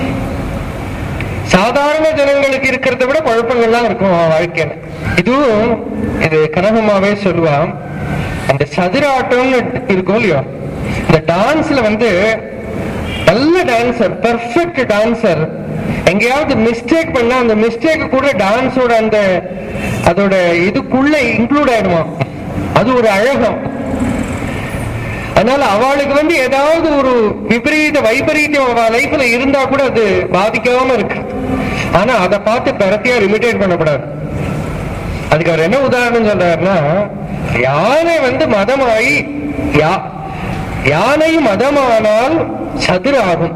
சாதாரண ஜனங்களுக்கு இருக்கிறத விட குழப்பங்கள்லாம் இருக்கும் அவன் வாழ்க்கையில இதுவும் இது கனகமாவே சொல்லுவான் அந்த சதுராட்டம்னு இருக்கும் இல்லையோ இந்த டான்ஸ்ல வந்து நல்ல டான்சர் பெர்ஃபெக்ட் டான்சர் எங்கேயாவது மிஸ்டேக் பண்ணா அந்த மிஸ்டேக் கூட டான்ஸோட அந்த அதோட இதுக்குள்ள இன்க்ளூட் ஆயிடுமா அது ஒரு அழகம் அதனால அவளுக்கு வந்து ஏதாவது ஒரு விபரீத வைபரீதம் அவ லைஃப்ல இருந்தா கூட அது பாதிக்காம இருக்கு ஆனா அதை பார்த்து பிரத்தியார் இமிடேட் பண்ணக்கூடாது அதுக்கு அவர் என்ன உதாரணம் சொல்றாருன்னா யானை வந்து மதமாயி யா- யானை மதமானால் சதுர ஆகும்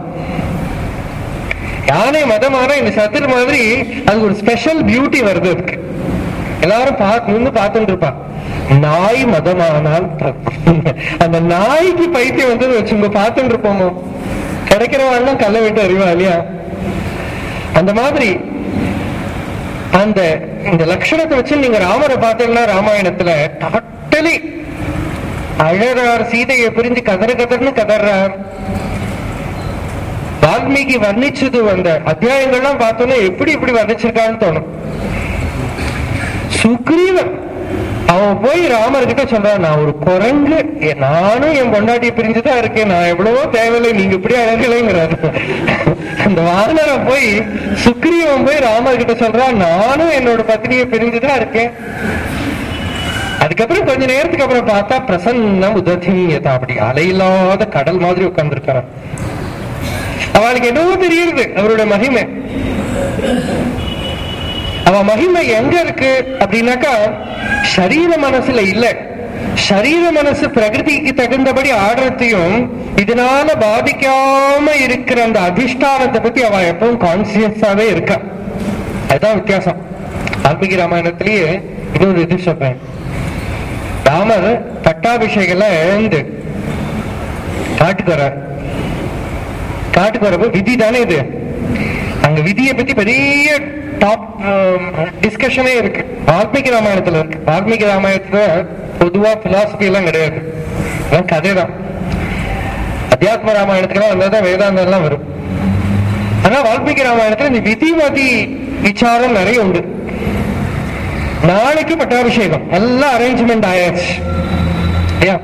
யானை மதமான இந்த சதுர் மாதிரி அது ஒரு ஸ்பெஷல் பியூட்டி வருது அதுக்கு எல்லாரும் பார்த்து நின்று பார்த்துட்டு இருப்பா நாய் மதமானால் தப்பு. அந்த நாய்க்கு பைத்தியம் வந்து வச்சுங்க பார்த்துட்டு இருப்போமோ கிடைக்கிறவாள்லாம் கல்லை விட்டு அறிவா இல்லையா அந்த மாதிரி அந்த இந்த லட்சணத்தை வச்சு நீங்க ராமரை பார்த்தீங்கன்னா ராமாயணத்துல டோட்டலி அழறார் சீதையை பிரிஞ்சு கதறு கதர்னு கதறார் வால்மீகி வர்ணிச்சது அந்த அத்தியாயங்கள்லாம் பார்த்தோன்னா எப்படி இப்படி வர்ணிச்சிருக்கான்னு தோணும் சுக்ரீவன் அவன் போய் ராமர் கிட்ட சொல்றான் நான் ஒரு குரங்கு எ- நானும் என் பொண்டாட்டியை பிரிஞ்சுதான் இருக்கேன் நான் எவ்வளவோ தேவையில்லை நீங்க இப்படி அழகலைங்கிறாரு அந்த வானரம் போய் சுக்ரீவன் போய் ராமர் கிட்ட சொல்றான் நானும் என்னோட பத்னியை பிரிஞ்சுதான் இருக்கேன் அதுக்கப்புறம் கொஞ்ச நேரத்துக்கு அப்புறம் பார்த்தா பிரசன்னம் உததியதா அப்படி அலையில்லாத கடல் மாதிரி உட்கார்ந்துருக்கான் அவளுக்கு என்னவோ தெரியுது அவருடைய மகிமை அவ மகிமை எங்க இருக்கு அப்படின்னாக்கா சரீர மனசுல இல்ல சரீர மனசு பிரகிருதிக்கு தகுந்தபடி ஆடுறதையும் இதனால பாதிக்காம இருக்கிற அந்த அதிஷ்டானத்தை பத்தி அவ எப்பவும் கான்சியஸாவே இருக்கா அதுதான் வித்தியாசம் வால்மீகி ராமாயணத்திலேயே இன்னொரு இது சொல்றேன் ராமர் பட்டாபிஷேகம் எழுந்து காட்டுக்கு வர்றார் காட்டுக்கு வரப்போ விதி தானே இது அங்க விதியை பத்தி பெரிய டாப் டிஸ்கஷனே இருக்கு வால்மீகி ராமாயணத்துல இருக்கு வால்மீகி ராமாயணத்துல பொதுவா பிலாசபி எல்லாம் கிடையாது எல்லாம் கதை தான் அத்தியாத்ம ராமாயணத்துக்குலாம் வந்தாதான் வேதாந்தம் எல்லாம் வரும் ஆனா வால்மீகி ராமாயணத்துல இந்த விதிமதி விசாரம் நிறைய உண்டு நாளைக்கு பட்டாபிஷேகம் எல்லாம் அரேஞ்ச்மெண்ட் ஆயாச்சு இல்லையா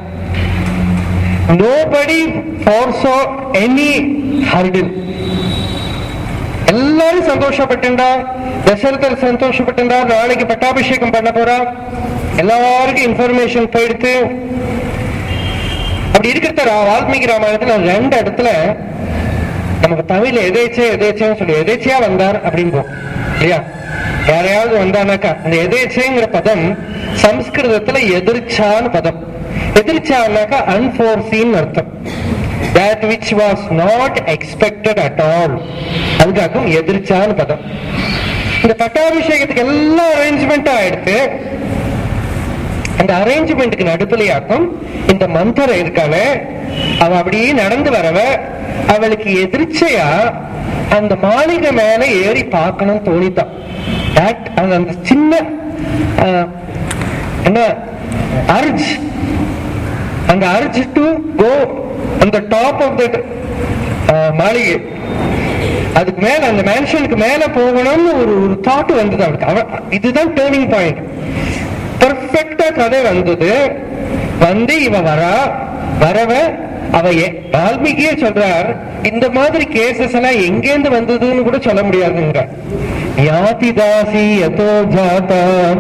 நோபடி ஃபார்ஸோ எனி ஹர்டில் எல்லாரும் சந்தோஷப்பட்டுண்டா தசரதர் சந்தோஷப்பட்டுண்டா நாளைக்கு பட்டாபிஷேகம் பண்ண போறா எல்லாருக்கும் இன்ஃபர்மேஷன் போயிடுத்து அப்படி இருக்கிறத ரா- வால்மீகி ராமாயணத்துல ரெண்டு இடத்துல நமக்கு தமிழ்ல எதேச்சே எதேச்சேன்னு சொல்லி எதேச்சையா வந்தார் அப்படின்போம் இல்லையா யாரையாவது வந்தானாக்கா அந்த எதேச்சேங்கிற பதம் சம்ஸ்கிருதத்துல எதிர்ச்சான்னு பதம் எதிர்ச்சானாக்கா அன்போர்சீன் அர்த்தம் that which was not expected at all அதுக்காகவும் எதிர்ச்சான்னு பதம் இந்த பட்டாபிஷேகத்துக்கு எல்லா அரேஞ்ச்மெண்ட்டும் ஆயிடுத்து அந்த அரேஞ்ச்மெண்ட்டுக்கு நடுப்புலையாக்கும் இந்த மந்தரை இருக்காளே அவ அப்படியே நடந்து வரவ அவளுக்கு எதிர்ச்சையா அந்த மாளிகை மேல ஏறி பார்க்கணும் தோணித்தான் That, அந்த அந்த சின்ன ஆஹ், என்ன அர்ஜ் அந்த அர்ஜ் டு கோ அந்த டாப் ஆஃப் தட் மாளிகை அதுக்கு மேல அந்த மேன்ஷனுக்கு மேல போகணும்னு ஒரு ஒரு தாட் வந்தது அவளுக்கு அவ இதுதான் டேர்னிங் பாயிண்ட் பர்ஃபெக்டா கதை வந்தது வந்து இவ வரா வரவ அவ எ- வால்மீகியே சொல்றார் இந்த மாதிரி கேசஸ் எல்லாம் எங்கேருந்து வந்ததுன்னு கூட சொல்ல முடியாதுங்கிறார் யாதி தாசி யதோ ஜாதா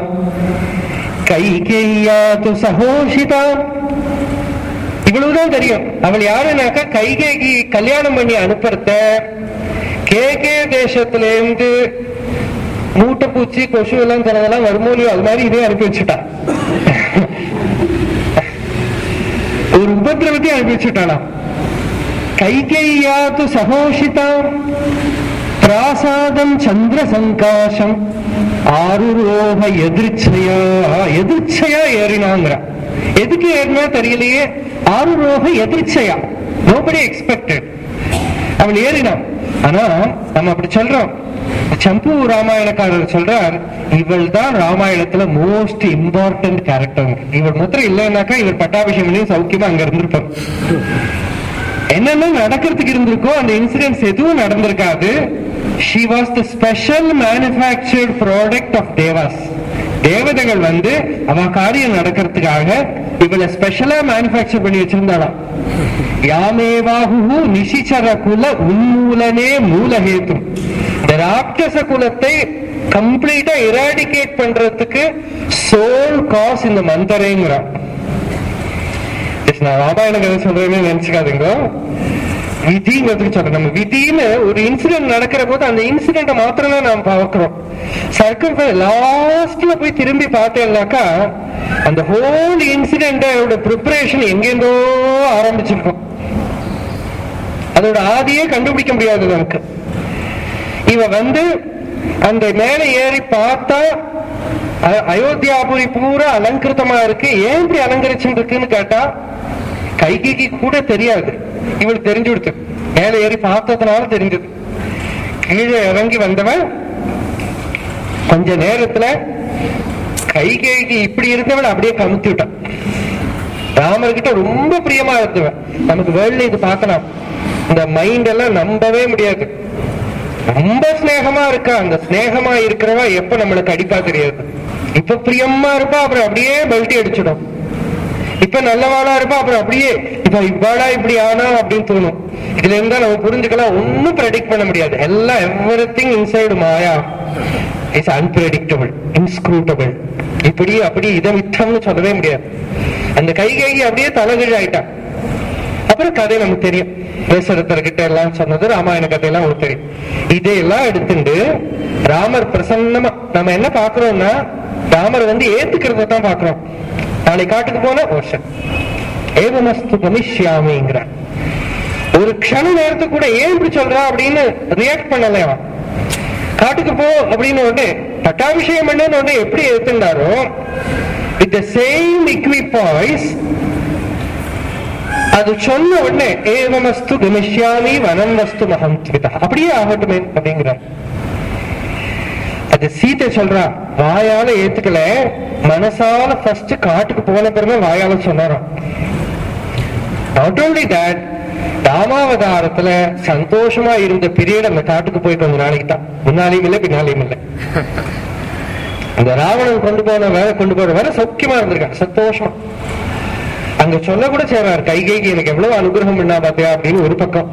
கைகேயாது சகோஷிதா இவ்வளவுதான் தெரியும் அவள் யாருனாக்கா கைகேகி கல்யாணம் பண்ணி அனுப்புறத கே கே தேசத்துல இருந்து மூட்டைப்பூச்சி கொசு எல்லாம் தரதெல்லாம் வருமோலியோ அது மாதிரி இதே அனுப்பி வச்சுட்டா ஒரு உபதிரவத்தையும் அனுப்பி வச்சுட்டாளாம் கைகேயாது சகோஷிதாம் பிராசாதம் சந்திர சங்காசம் ஆருரோக எதிர்ச்சையா எதிர்ச்சையா ஏறினாங்கிற எதுக்கு ஏறினா தெரியலையே ஆருரோக எதிர்ச்சையா நோபடி எக்ஸ்பெக்டட் அவள் ஏறினான் ஆனா நம்ம அப்படி சொல்றோம் சம்பு ராமாயணக்காரர் சொல்றார் இவள் தான் ராமாயணத்துல மோஸ்ட் இம்பார்ட்டன்ட் கேரக்டர் இவள் மாத்திரம் இல்லைன்னாக்கா இவர் பட்டாபிஷேகம் பண்ணி சௌக்கியமா அங்க இருந்திருப்பார் என்னென்ன நடக்கிறதுக்கு இருந்திருக்கோ அந்த இன்சிடென்ட்ஸ் எதுவும் நடந்திருக்காது she was the special manufactured product of தேவாஸ் தேவதைகள் வந்து அவ காரியம் நடக்கிறதுக்காக இவளை ஸ்பெஷலா மேனுபேக்சர் பண்ணி வச்சிருந்தாளாம் யாமேவாஹு நிசிச்சர குல உன்மூலனே மூலஹேத்து இந்த ராட்சச குலத்தை கம்ப்ளீட்டா இராடிகேட் பண்றதுக்கு சோல் காஸ் இந்த மந்தரேங்கிறான் நான் ராமாயண கதை சொல்றேன்னு நினைச்சுக்காதீங்க விதிங்கிறதுக்கு சொல்றேன் நம்ம விதின்னு ஒரு இன்சிடென்ட் நடக்கிற போது அந்த இன்சிடென்ட் மாத்திரம் தான் நாம் பார்க்கிறோம் சர்க்கிள் லாஸ்ட்ல போய் திரும்பி பார்த்தேன்னாக்கா அந்த ஹோல் இன்சிடென்டோட ப்ரிப்பரேஷன் எங்கெந்தோ ஆரம்பிச்சிருக்கும் அதோட ஆதியே கண்டுபிடிக்க முடியாது நமக்கு இவ வந்து அந்த மேல ஏறி பார்த்தா அ- அயோத்தியாபுரி பூரா அலங்கிருத்தமா இருக்கு ஏன் இப்படி அலங்கரிச்சுட்டு இருக்குன்னு கேட்டா கைகைக்கு கூட தெரியாது இவளுக்கு தெரிஞ்சு கொடுத்து மேல ஏறி பார்த்ததுனால தெரிஞ்சது கீழே இறங்கி வந்தவன் கொஞ்ச நேரத்துல கைகைக்கு இப்படி இருந்தவன் அப்படியே கமுத்தி விட்டான் ராமர்கிட்ட ரொம்ப பிரியமா இருந்தவன் நமக்கு வேர்ல்ட்ல இது பார்க்கலாம் இந்த மைண்ட் எல்லாம் நம்பவே முடியாது ரொம்ப ஸ்நேகமா இருக்கா அந்த ஸ்நேகமா இருக்கிறவ எப்ப நம்மளுக்கு அடிப்பா தெரியாது இப்ப பிரியமா இருப்பா அப்புறம் அப்படியே பெல்ட்டி அடிச்சிடும் இப்ப நல்லவாளா இருப்பா அப்புறம் அப்படியே இப்ப இவ்வாடா இப்படி ஆனா அப்படின்னு தோணும் இதுல இருந்தா நம்ம புரிஞ்சுக்கலாம் ஒன்னும் ப்ரெடிக்ட் பண்ண முடியாது எல்லாம் everything inside Maya it's unpredictable inscrutable இப்படி அப்படி இதை விட்டம்னு சொல்லவே முடியாது அந்த கை கை அப்படியே தலைகீழ் ஆயிட்டா அப்புறம் கதை நமக்கு தெரியும் பேசுறதர்கிட்ட எல்லாம் சொன்னது ராமாயண கதையெல்லாம் உங்களுக்கு தெரியும் இதையெல்லாம் எடுத்துட்டு ராமர் பிரசன்னமா நம்ம என்ன பாக்குறோம்னா ராமர் வந்து ஏத்துக்கிறத தான் பாக்குறோம் நாளை காட்டுக்கு போன வருஷம் ஏவமஸ்து கமிஷ்யாமிங்கிறார் ஒரு க்ஷண நேரத்துக்கு கூட ஏன் இப்படி சொல்றா அப்படின்னு ரியாக்ட் பண்ணலையா காட்டுக்கு போ அப்படின்னு உடனே பட்டாபிஷேகம் பண்ணு உடனே எப்படி எடுத்துட்டாரோ வித் த சேம் இக்விபாய்ஸ் அது சொன்ன உடனே ஏவமஸ்து கமிஷ்யாமி வனம் வஸ்து மகந்திவிதா அப்படியே ஆகட்டுமே அப்படிங்கிறார் அது சீதை சொல்றா வாயால ஏத்துக்கல மனசால ஃபர்ஸ்ட் காட்டுக்கு போன பிறகு வாயால சொன்னாராம் நாட் ஓன்லி தட் ராமாவதாரத்துல சந்தோஷமா இருந்த பீரியட் அந்த காட்டுக்கு போய் கொஞ்ச நாளைக்கு தான் முன்னாலையும் இல்லை பின்னாலையும் இல்லை அந்த ராவணன் கொண்டு போன வேலை கொண்டு போன வேலை சௌக்கியமா இருந்திருக்கான் சந்தோஷமா அங்க சொல்ல கூட செய்றார் கைகைக்கு எனக்கு எவ்வளவு அனுகிரகம் பண்ணா பாத்தியா அப்படின்னு ஒரு பக்கம்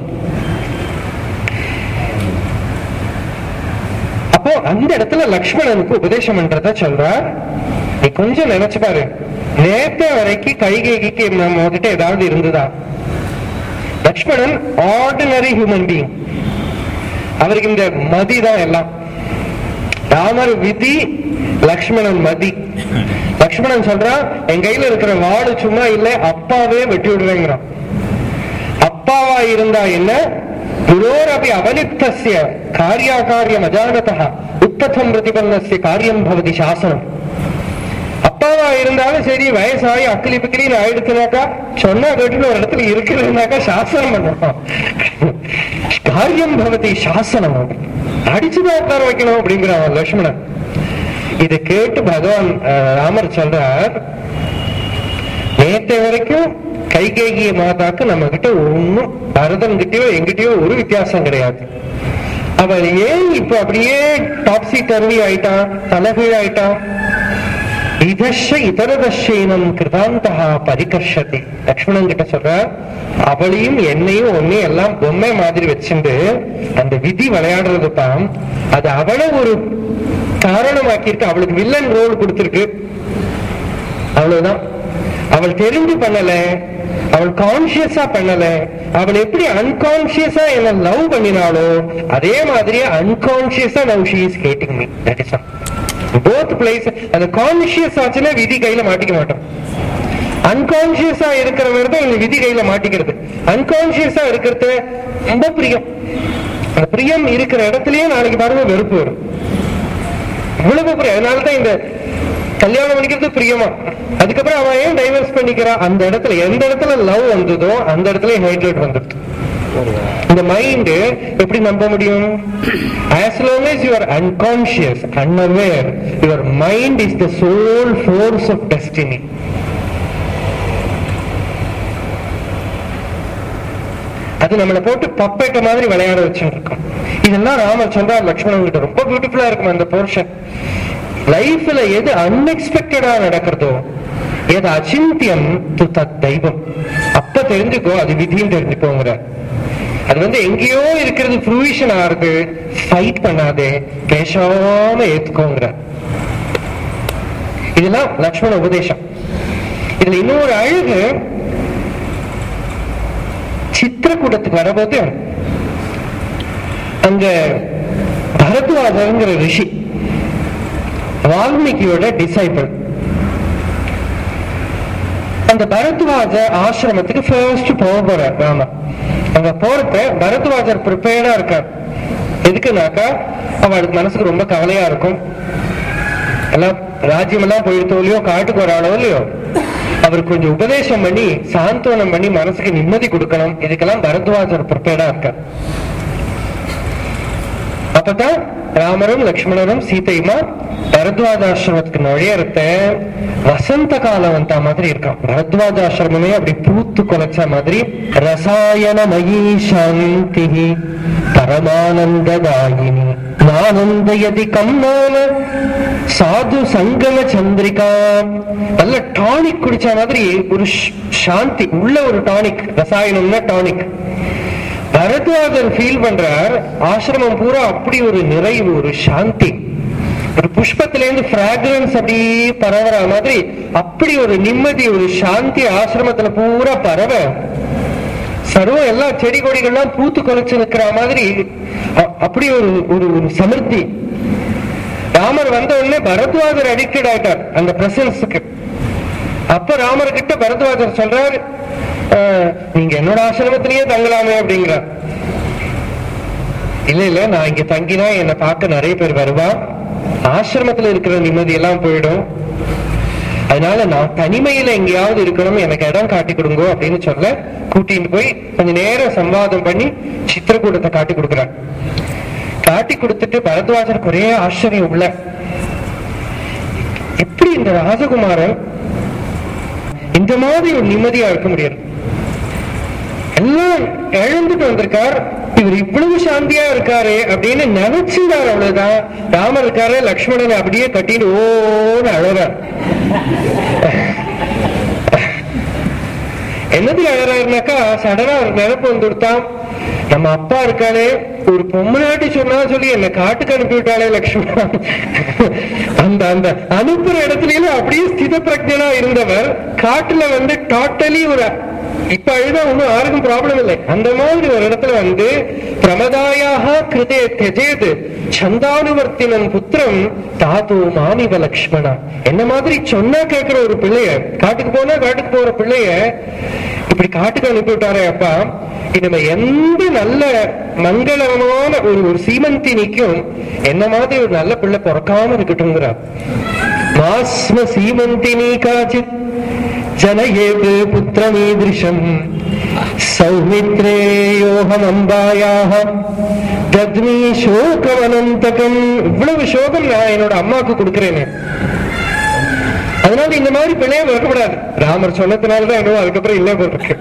அப்போ அந்த இடத்துல லக்ஷ்மணனுக்கு உபதேசம் பண்றத சொல்றார் நீ கொஞ்சம் நினைச்சு பாரு நேத்த வரைக்கும் கைகைக்கு நம்ம கிட்ட ஏதாவது இருந்ததா லக்ஷ்மணன் ஆர்டினரி ஹியூமன் பீயிங் அவருக்கு இந்த மதி தான் எல்லாம் ராமர் விதி லக்ஷ்மணன் மதி லக்ஷ்மணன் சொல்றான் என் கையில இருக்கிற வாடு சும்மா இல்ல அப்பாவே வெட்டி விடுறேங்கிறான் அப்பாவா இருந்தா என்ன குரோரபி அவலிப்தஸ்ய காரியாகாரியம் அஜானதா உத்ததம் பிரதிபன்னஸ்ய காரியம் பவதி சாசனம் அப்பாவா இருந்தாலும் சரி வயசாகி அக்கிலி பிக்கிலின்னு ஆயிடுச்சுனாக்கா சொன்னா கேட்டுன்னு ஒரு இடத்துல இருக்குதுனாக்கா சாசனம் பண்ணணும் காரியம் பவதி சாசனம் அடிச்சுதான் உட்கார வைக்கணும் அப்படிங்கிறான் லட்சுமணன் இதை கேட்டு பகவான் அஹ், ராமர் சொல்றார் நேற்று வரைக்கும் கைகேகிய மாதாக்கு நம்ம கிட்ட ஒண்ணும் பரதன் கிட்டயோ எங்கிட்டயோ ஒரு வித்தியாசம் கிடையாது அவன் ஏன் இப்ப அப்படியே டாப்ஸி டர்வி ஆயிட்டான் தலைகீழ் ஆயிட்டான் இதஷ இதரதஷீனம் கிருதாந்தகா பரிகர்ஷதி லக்ஷ்மணன் கிட்ட சொல்ற அவளையும் என்னையும் ஒன்னையும் எல்லாம் பொம்மை மாதிரி வச்சுண்டு அந்த விதி விளையாடுறது தான் அது அவளை ஒரு காரணமாக்கியிருக்கு அவளுக்கு வில்லன் ரோல் கொடுத்திருக்கு அவ்வளவுதான் அவள் தெரிஞ்சு பண்ணல அவள் கான்சியஸா பண்ணல அவள் எப்படி அன்கான்சியஸா என்ன லவ் பண்ணினாலோ அதே மாதிரியே அன்கான்சியஸா now she is hating me that is both place அந்த கான்சியஸ் ஆச்சுன்னா விதி கையில மாட்டிக்க மாட்டோம் அன்கான்சியஸா இருக்கிறவர் தான் இந்த விதி கையில மாட்டிக்கிறது அன்கான்சியஸா இருக்கிறது ரொம்ப பிரியம் அந்த பிரியம் இருக்கிற இடத்துலயே நாளைக்கு பாருங்க வெறுப்பு வரும் இவ்வளவு பிரியம் அதனாலதான் இந்த கல்யாணம் பண்ணிக்கிறது பிரியமா அதுக்கப்புறம் அவன் ஏன் டைவர்ஸ் பண்ணிக்கிறான் அந்த இடத்துல எந்த இடத்துல லவ் வந்ததோ அந்த இடத்துல ஹைட்ரேட் வந்துடுது இந்த மைண்ட் எப்படி நம்ப முடியும் as long as you are unconscious unaware your mind is the sole force of destiny அது நம்மளை போட்டு பப்பேட்ட மாதிரி விளையாட வச்சுட்டு இருக்கோம் இதெல்லாம் ராமர் சொல்றார் லக்ஷ்மணன் கிட்ட ரொம்ப பியூட்டிஃபுல்லா இருக்கும் அந்த போர்ஷன் லைஃப்ல எது அன்எக்ஸ்பெக்டடா நடக்கிறதோ எது அச்சிந்தியம் து தத் தெய்வம் அப்ப தெரிஞ்சுக்கோ அது விதின்னு தெரிஞ்சுக்கோங்கிற அது வந்து எங்கேயோ இருக்கிறது ஃப்ரூவிஷன் ஆறுது ஃபைட் பண்ணாதே பேசாம ஏத்துக்கோங்கிற இதெல்லாம் லக்ஷ்மண உபதேசம் இதுல இன்னொரு அழகு சித்திரக்கூடத்துக்கு வரும்போது அங்க பரத்வாஜங்கிற ரிஷி வால்மீகியோட டிசைபிள் அந்த பரத்வாஜ ஆசிரமத்துக்கு ஃபர்ஸ்ட் போக போறார் ராம அங்க போறத பரத்வாஜர் ப்ரிப்பேர்டா இருக்கார் எதுக்குனாக்கா அவளுக்கு மனசுக்கு ரொம்ப கவலையா இருக்கும் எல்லாம் ராஜ்யம் எல்லாம் போயிடுத்தோ இல்லையோ காட்டுக்கு வராளோ இல்லையோ அவர் கொஞ்சம் உபதேசம் பண்ணி சாந்தோனம் பண்ணி மனசுக்கு நிம்மதி கொடுக்கணும் இதுக்கெல்லாம் பரத்வாஜர் ப்ரிப்பேர்டா இருக்கார் அப்பதான் ராமரும் லக்ஷ்மணரும் சீதையுமா பரத்வாஜாசிரமத்துக்கு நுழையறத வசந்த காலம் வந்த மாதிரி இருக்கான் பரத்வாஜாசிரமமே அப்படி பூத்து குலைச்ச மாதிரி ரசாயனமயி சாந்தி பரமானந்ததாயினி ஆனந்தயதி கம்மான சாது சங்கம சந்திரிகா நல்ல டானிக் குடிச்ச மாதிரி ஒரு ஷ்- சாந்தி உள்ள ஒரு டானிக் ரசாயனம்னா டானிக் பரத்வாஜர் ஃபீல் பண்றார் ஆசிரமம் பூரா அப்படி ஒரு நிறைவு ஒரு சாந்தி ஒரு புஷ்பத்துல இருந்து பிராக்ரன்ஸ் அப்படியே பரவற மாதிரி அப்படி ஒரு நிம்மதி ஒரு சாந்தி ஆசிரமத்துல பூரா பரவ சர்வம் எல்லா செடி கொடிகள்லாம் பூத்து குலைச்சு நிக்கிற மாதிரி அ- அப்படி ஒரு ஒரு ஒரு சமிருத்தி ராமர் வந்த உடனே பரத்வாஜர் அடிக்டட் ஆயிட்டார் அந்த பிரசன்ஸுக்கு அப்ப ராமர் கிட்ட பரத்வாஜர் சொல்றார் "அஹ், நீங்க என்னோட ஆசிரமத்திலேயே தங்கலாமே அப்படிங்கிறார் இல்ல இல்ல நான் இங்க தங்கினா என்னை பார்க்க நிறைய பேர் வருவா ஆசிரமத்துல இருக்கிற நிம்மதி எல்லாம் போயிடும் அதனால நான் தனிமையில எங்கேயாவது இருக்கணும் எனக்கு இடம் காட்டி கொடுங்க அப்படின்னு சொல்ல கூட்டிட்டு போய் கொஞ்ச நேரம் சம்வாதம் பண்ணி சித்திரக்கூடத்தை காட்டி கொடுக்குறார் காட்டி கொடுத்துட்டு பரத்வாஜருக்கு ஒரே ஆச்சரியம் உள்ள எப்படி இந்த ராஜகுமாரன் இந்த மாதிரி ஒரு நிம்மதியா இருக்க முடியாது எல்லாம் இழந்துட்டு வந்திருக்கார் இவர் இவ்வளவு சாந்தியா இருக்காரு அப்படின்னு நினைச்சிருந்தார் அவ்வளவுதான் ராமர் இருக்காரு லக்ஷ்மணனை அப்படியே கட்டிட்டு ஓன்னு அழறார் என்னதுல அழறாருனாக்கா சடனா ஒரு நினைப்பு வந்து கொடுத்தான் நம்ம அப்பா இருக்கானே ஒரு பொம்மநாட்டி சொன்னா சொல்லி என்ன காட்டுக்கு அனுப்பி விட்டாளே லக்ஷ்மணா அந்த அந்த அனுப்புற இடத்துலயும் அப்படியே ஸ்தித பிரஜனா இருந்தவர் காட்டுல வந்து டோட்டலி ஒரு இப்ப அழுதா ஒண்ணும் யாருக்கும் ப்ராப்ளம் இல்லை அந்த மாதிரி ஒரு இடத்துல வந்து பிரமதாயாக கிருதே தெஜேது சந்தானுவர்த்தினம் புத்திரம் தாத்து மாமிவ லக்ஷ்மணா என்ன மாதிரி சொன்னா கேட்கிற ஒரு பிள்ளைய காட்டுக்கு போனா காட்டுக்கு போற பிள்ளைய இப்படி காட்டுக்கு அனுப்பி விட்டாரே அப்பா இனிமே எந்த நல்ல மங்களமான ஒரு ஒரு சீமந்தினிக்கும் என்ன மாதிரி ஒரு நல்ல பிள்ளை பிறக்காம இருக்கட்டும்ங்கிறார் மாஸ்ம சீமந்தினி காச்சித் ஜனயேது புத்திரமீதிருஷம் சௌமித்ரேயோகம் அம்பாயாக தத்மி சோகவனந்தகம் இவ்வளவு சோகம் நான் என்னோட அம்மாவுக்கு கொடுக்கிறேனே அதனால இந்த மாதிரி பிள்ளைய பிறக்கப்படாது ராமர் சொன்னதுனாலதான் என்னவோ அதுக்கப்புறம் இல்ல போட்டிருக்கு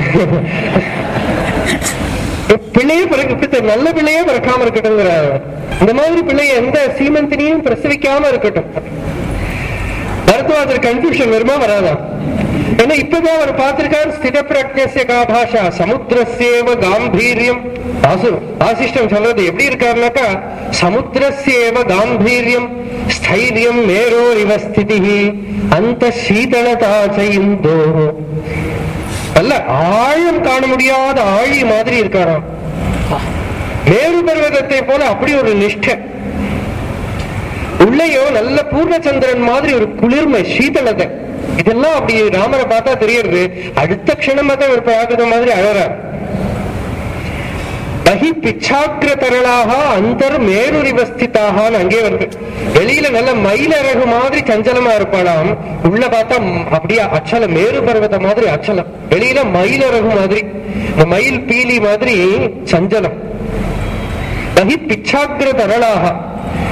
பிள்ளையே பிறகு இப்படி நல்ல பிள்ளையே பிறக்காம இருக்கட்டும்ங்கிறார் இந்த மாதிரி பிள்ளைய எந்த சீமந்தினியும் பிரசவிக்காம இருக்கட்டும் பரத்வாஜர் கன்ஃபியூஷன் வருமா வராதா ஏன்னா இப்பதான் அவர் பார்த்திருக்கார் ஸ்தித பிரஜ்ய கா பாஷா சமுத்திரசேவ காம்பீரியம் வாசு வாசிஷ்டம் சொல்றது எப்படி இருக்காருனாக்கா சமுத்திரசேவ காம்பீரியம் ஸ்தைரியம் மேரோ ஸ்திதி அந்த சீதளதா செய்யுந்தோ நல்ல ஆழம் காண முடியாத ஆழி மாதிரி இருக்காராம் மேரு பர்வதத்தை போல அப்படி ஒரு நிஷ்டை உள்ளேயோ நல்ல பூர்ணச்சந்திரன் மாதிரி ஒரு குளிர்மை சீதளதை இதெல்லாம் அப்படி ராமரை பார்த்தா தெரியுது அடுத்த க்ஷணமா தான் ஒரு பிராகிருத மாதிரி அழறார் பகி பிச்சாக்கிர தரளாக அந்தர் மேருரிவஸ்திதாகான்னு அங்கே வருது வெளியில நல்ல மயிலழகு மாதிரி சஞ்சலமா இருப்பாளாம் உள்ள பார்த்தா ம், அப்படியே அச்சலம் மேரு பர்வத மாதிரி அச்சலம் வெளியில மயிலழகு மாதிரி இந்த மயில் பீலி மாதிரி சஞ்சலம் பகி பிச்சாக்கிர தரளாக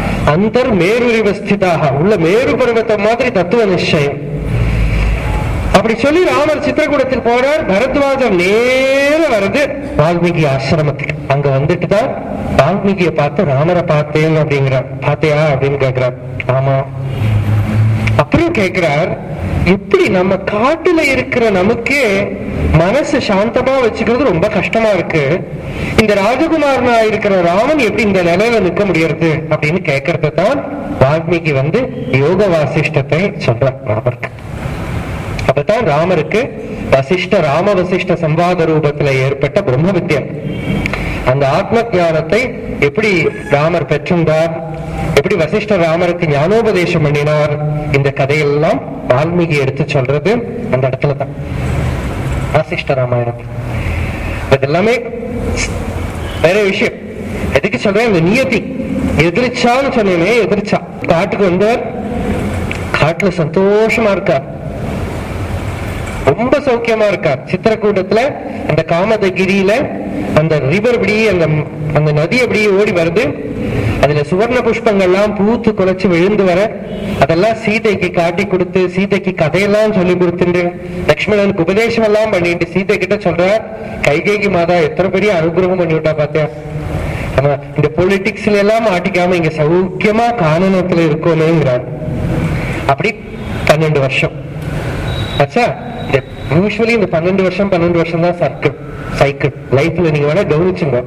அந்தர் மேருரிவஸ்திதாக உள்ள மேரு பர்வதம் மாதிரி தத்துவ நிச்சயம் அப்படி சொல்லி ராமர் சித்திரக்கூடத்துக்கு போறார் பரத்வாஜர் நேர வருது வால்மீகி ஆசிரமத்துக்கு அங்க வந்துட்டு தான் வால்மீகியை பார்த்து ராமரை பார்த்தேன் அப்படிங்கிறார் பாத்தியா அப்படின்னு கேக்குறார் ஆமா அப்புறம் கேக்குறார் எப்படி நம்ம காட்டுல இருக்கிற நமக்கே மனசு சாந்தமா வச்சுக்கிறது ரொம்ப கஷ்டமா இருக்கு இந்த ராஜகுமாரனா இருக்கிற ராமன் எப்படி இந்த நிலையில நிக்க முடியறது அப்படின்னு கேட்கறது தான் வால்மீகி வந்து யோக வாசிஷ்டத்தை சொல்றார் ராமருக்கு அப்பதான் ராமருக்கு வசிஷ்ட ராம வசிஷ்ட சம்வாத ரூபத்துல ஏற்பட்ட பிரம்ம வித்யம் அந்த ஆத்ம ஞானத்தை எப்படி ராமர் பெற்றிருந்தார் எப்படி வசிஷ்டர் ராமருக்கு ஞானோபதேசம் பண்ணினார் இந்த கதையெல்லாம் வால்மீகி எடுத்து சொல்றது அந்த இடத்துல தான் வசிஷ்ட ராமாயணம் இது எல்லாமே வேற விஷயம் எதுக்கு சொல்றேன் இந்த நியதி எதிர்ச்சான்னு சொன்னேனே எதிர்ச்சா காட்டுக்கு வந்தார் காட்டுல சந்தோஷமா இருக்கார் ரொம்ப சௌக்கியமா இருக்கார் சித்திரக்கூட்டத்துல அந்த காமதகிரியில அந்த ரிவர் இப்படி அந்த அந்த நதி அப்படி ஓடி வருது அதுல சுவர்ண புஷ்பங்கள்லாம் பூத்து குலைச்சு விழுந்து வர அதெல்லாம் சீதைக்கு காட்டி கொடுத்து சீதைக்கு கதையெல்லாம் சொல்லி கொடுத்துட்டு லக்ஷ்மணனுக்கு உபதேசம் எல்லாம் பண்ணிட்டு சீதை கிட்ட சொல்ற கைகேகி மாதா எத்தனை பெரிய அனுகிரகம் பண்ணி விட்டா பாத்தியா நம்ம இந்த பொலிட்டிக்ஸ்ல எல்லாம் மாட்டிக்காம இங்க சௌக்கியமா காணனத்துல இருக்கோமேங்கிறார் அப்படி பன்னெண்டு வருஷம் ஆச்சா யூஸ்வலி இந்த பன்னெண்டு வருஷம் பன்னெண்டு வருஷம் தான் சர்க்கிள் சைக்கிள் லைஃப்ல நீங்க வேணா கவனிச்சுங்க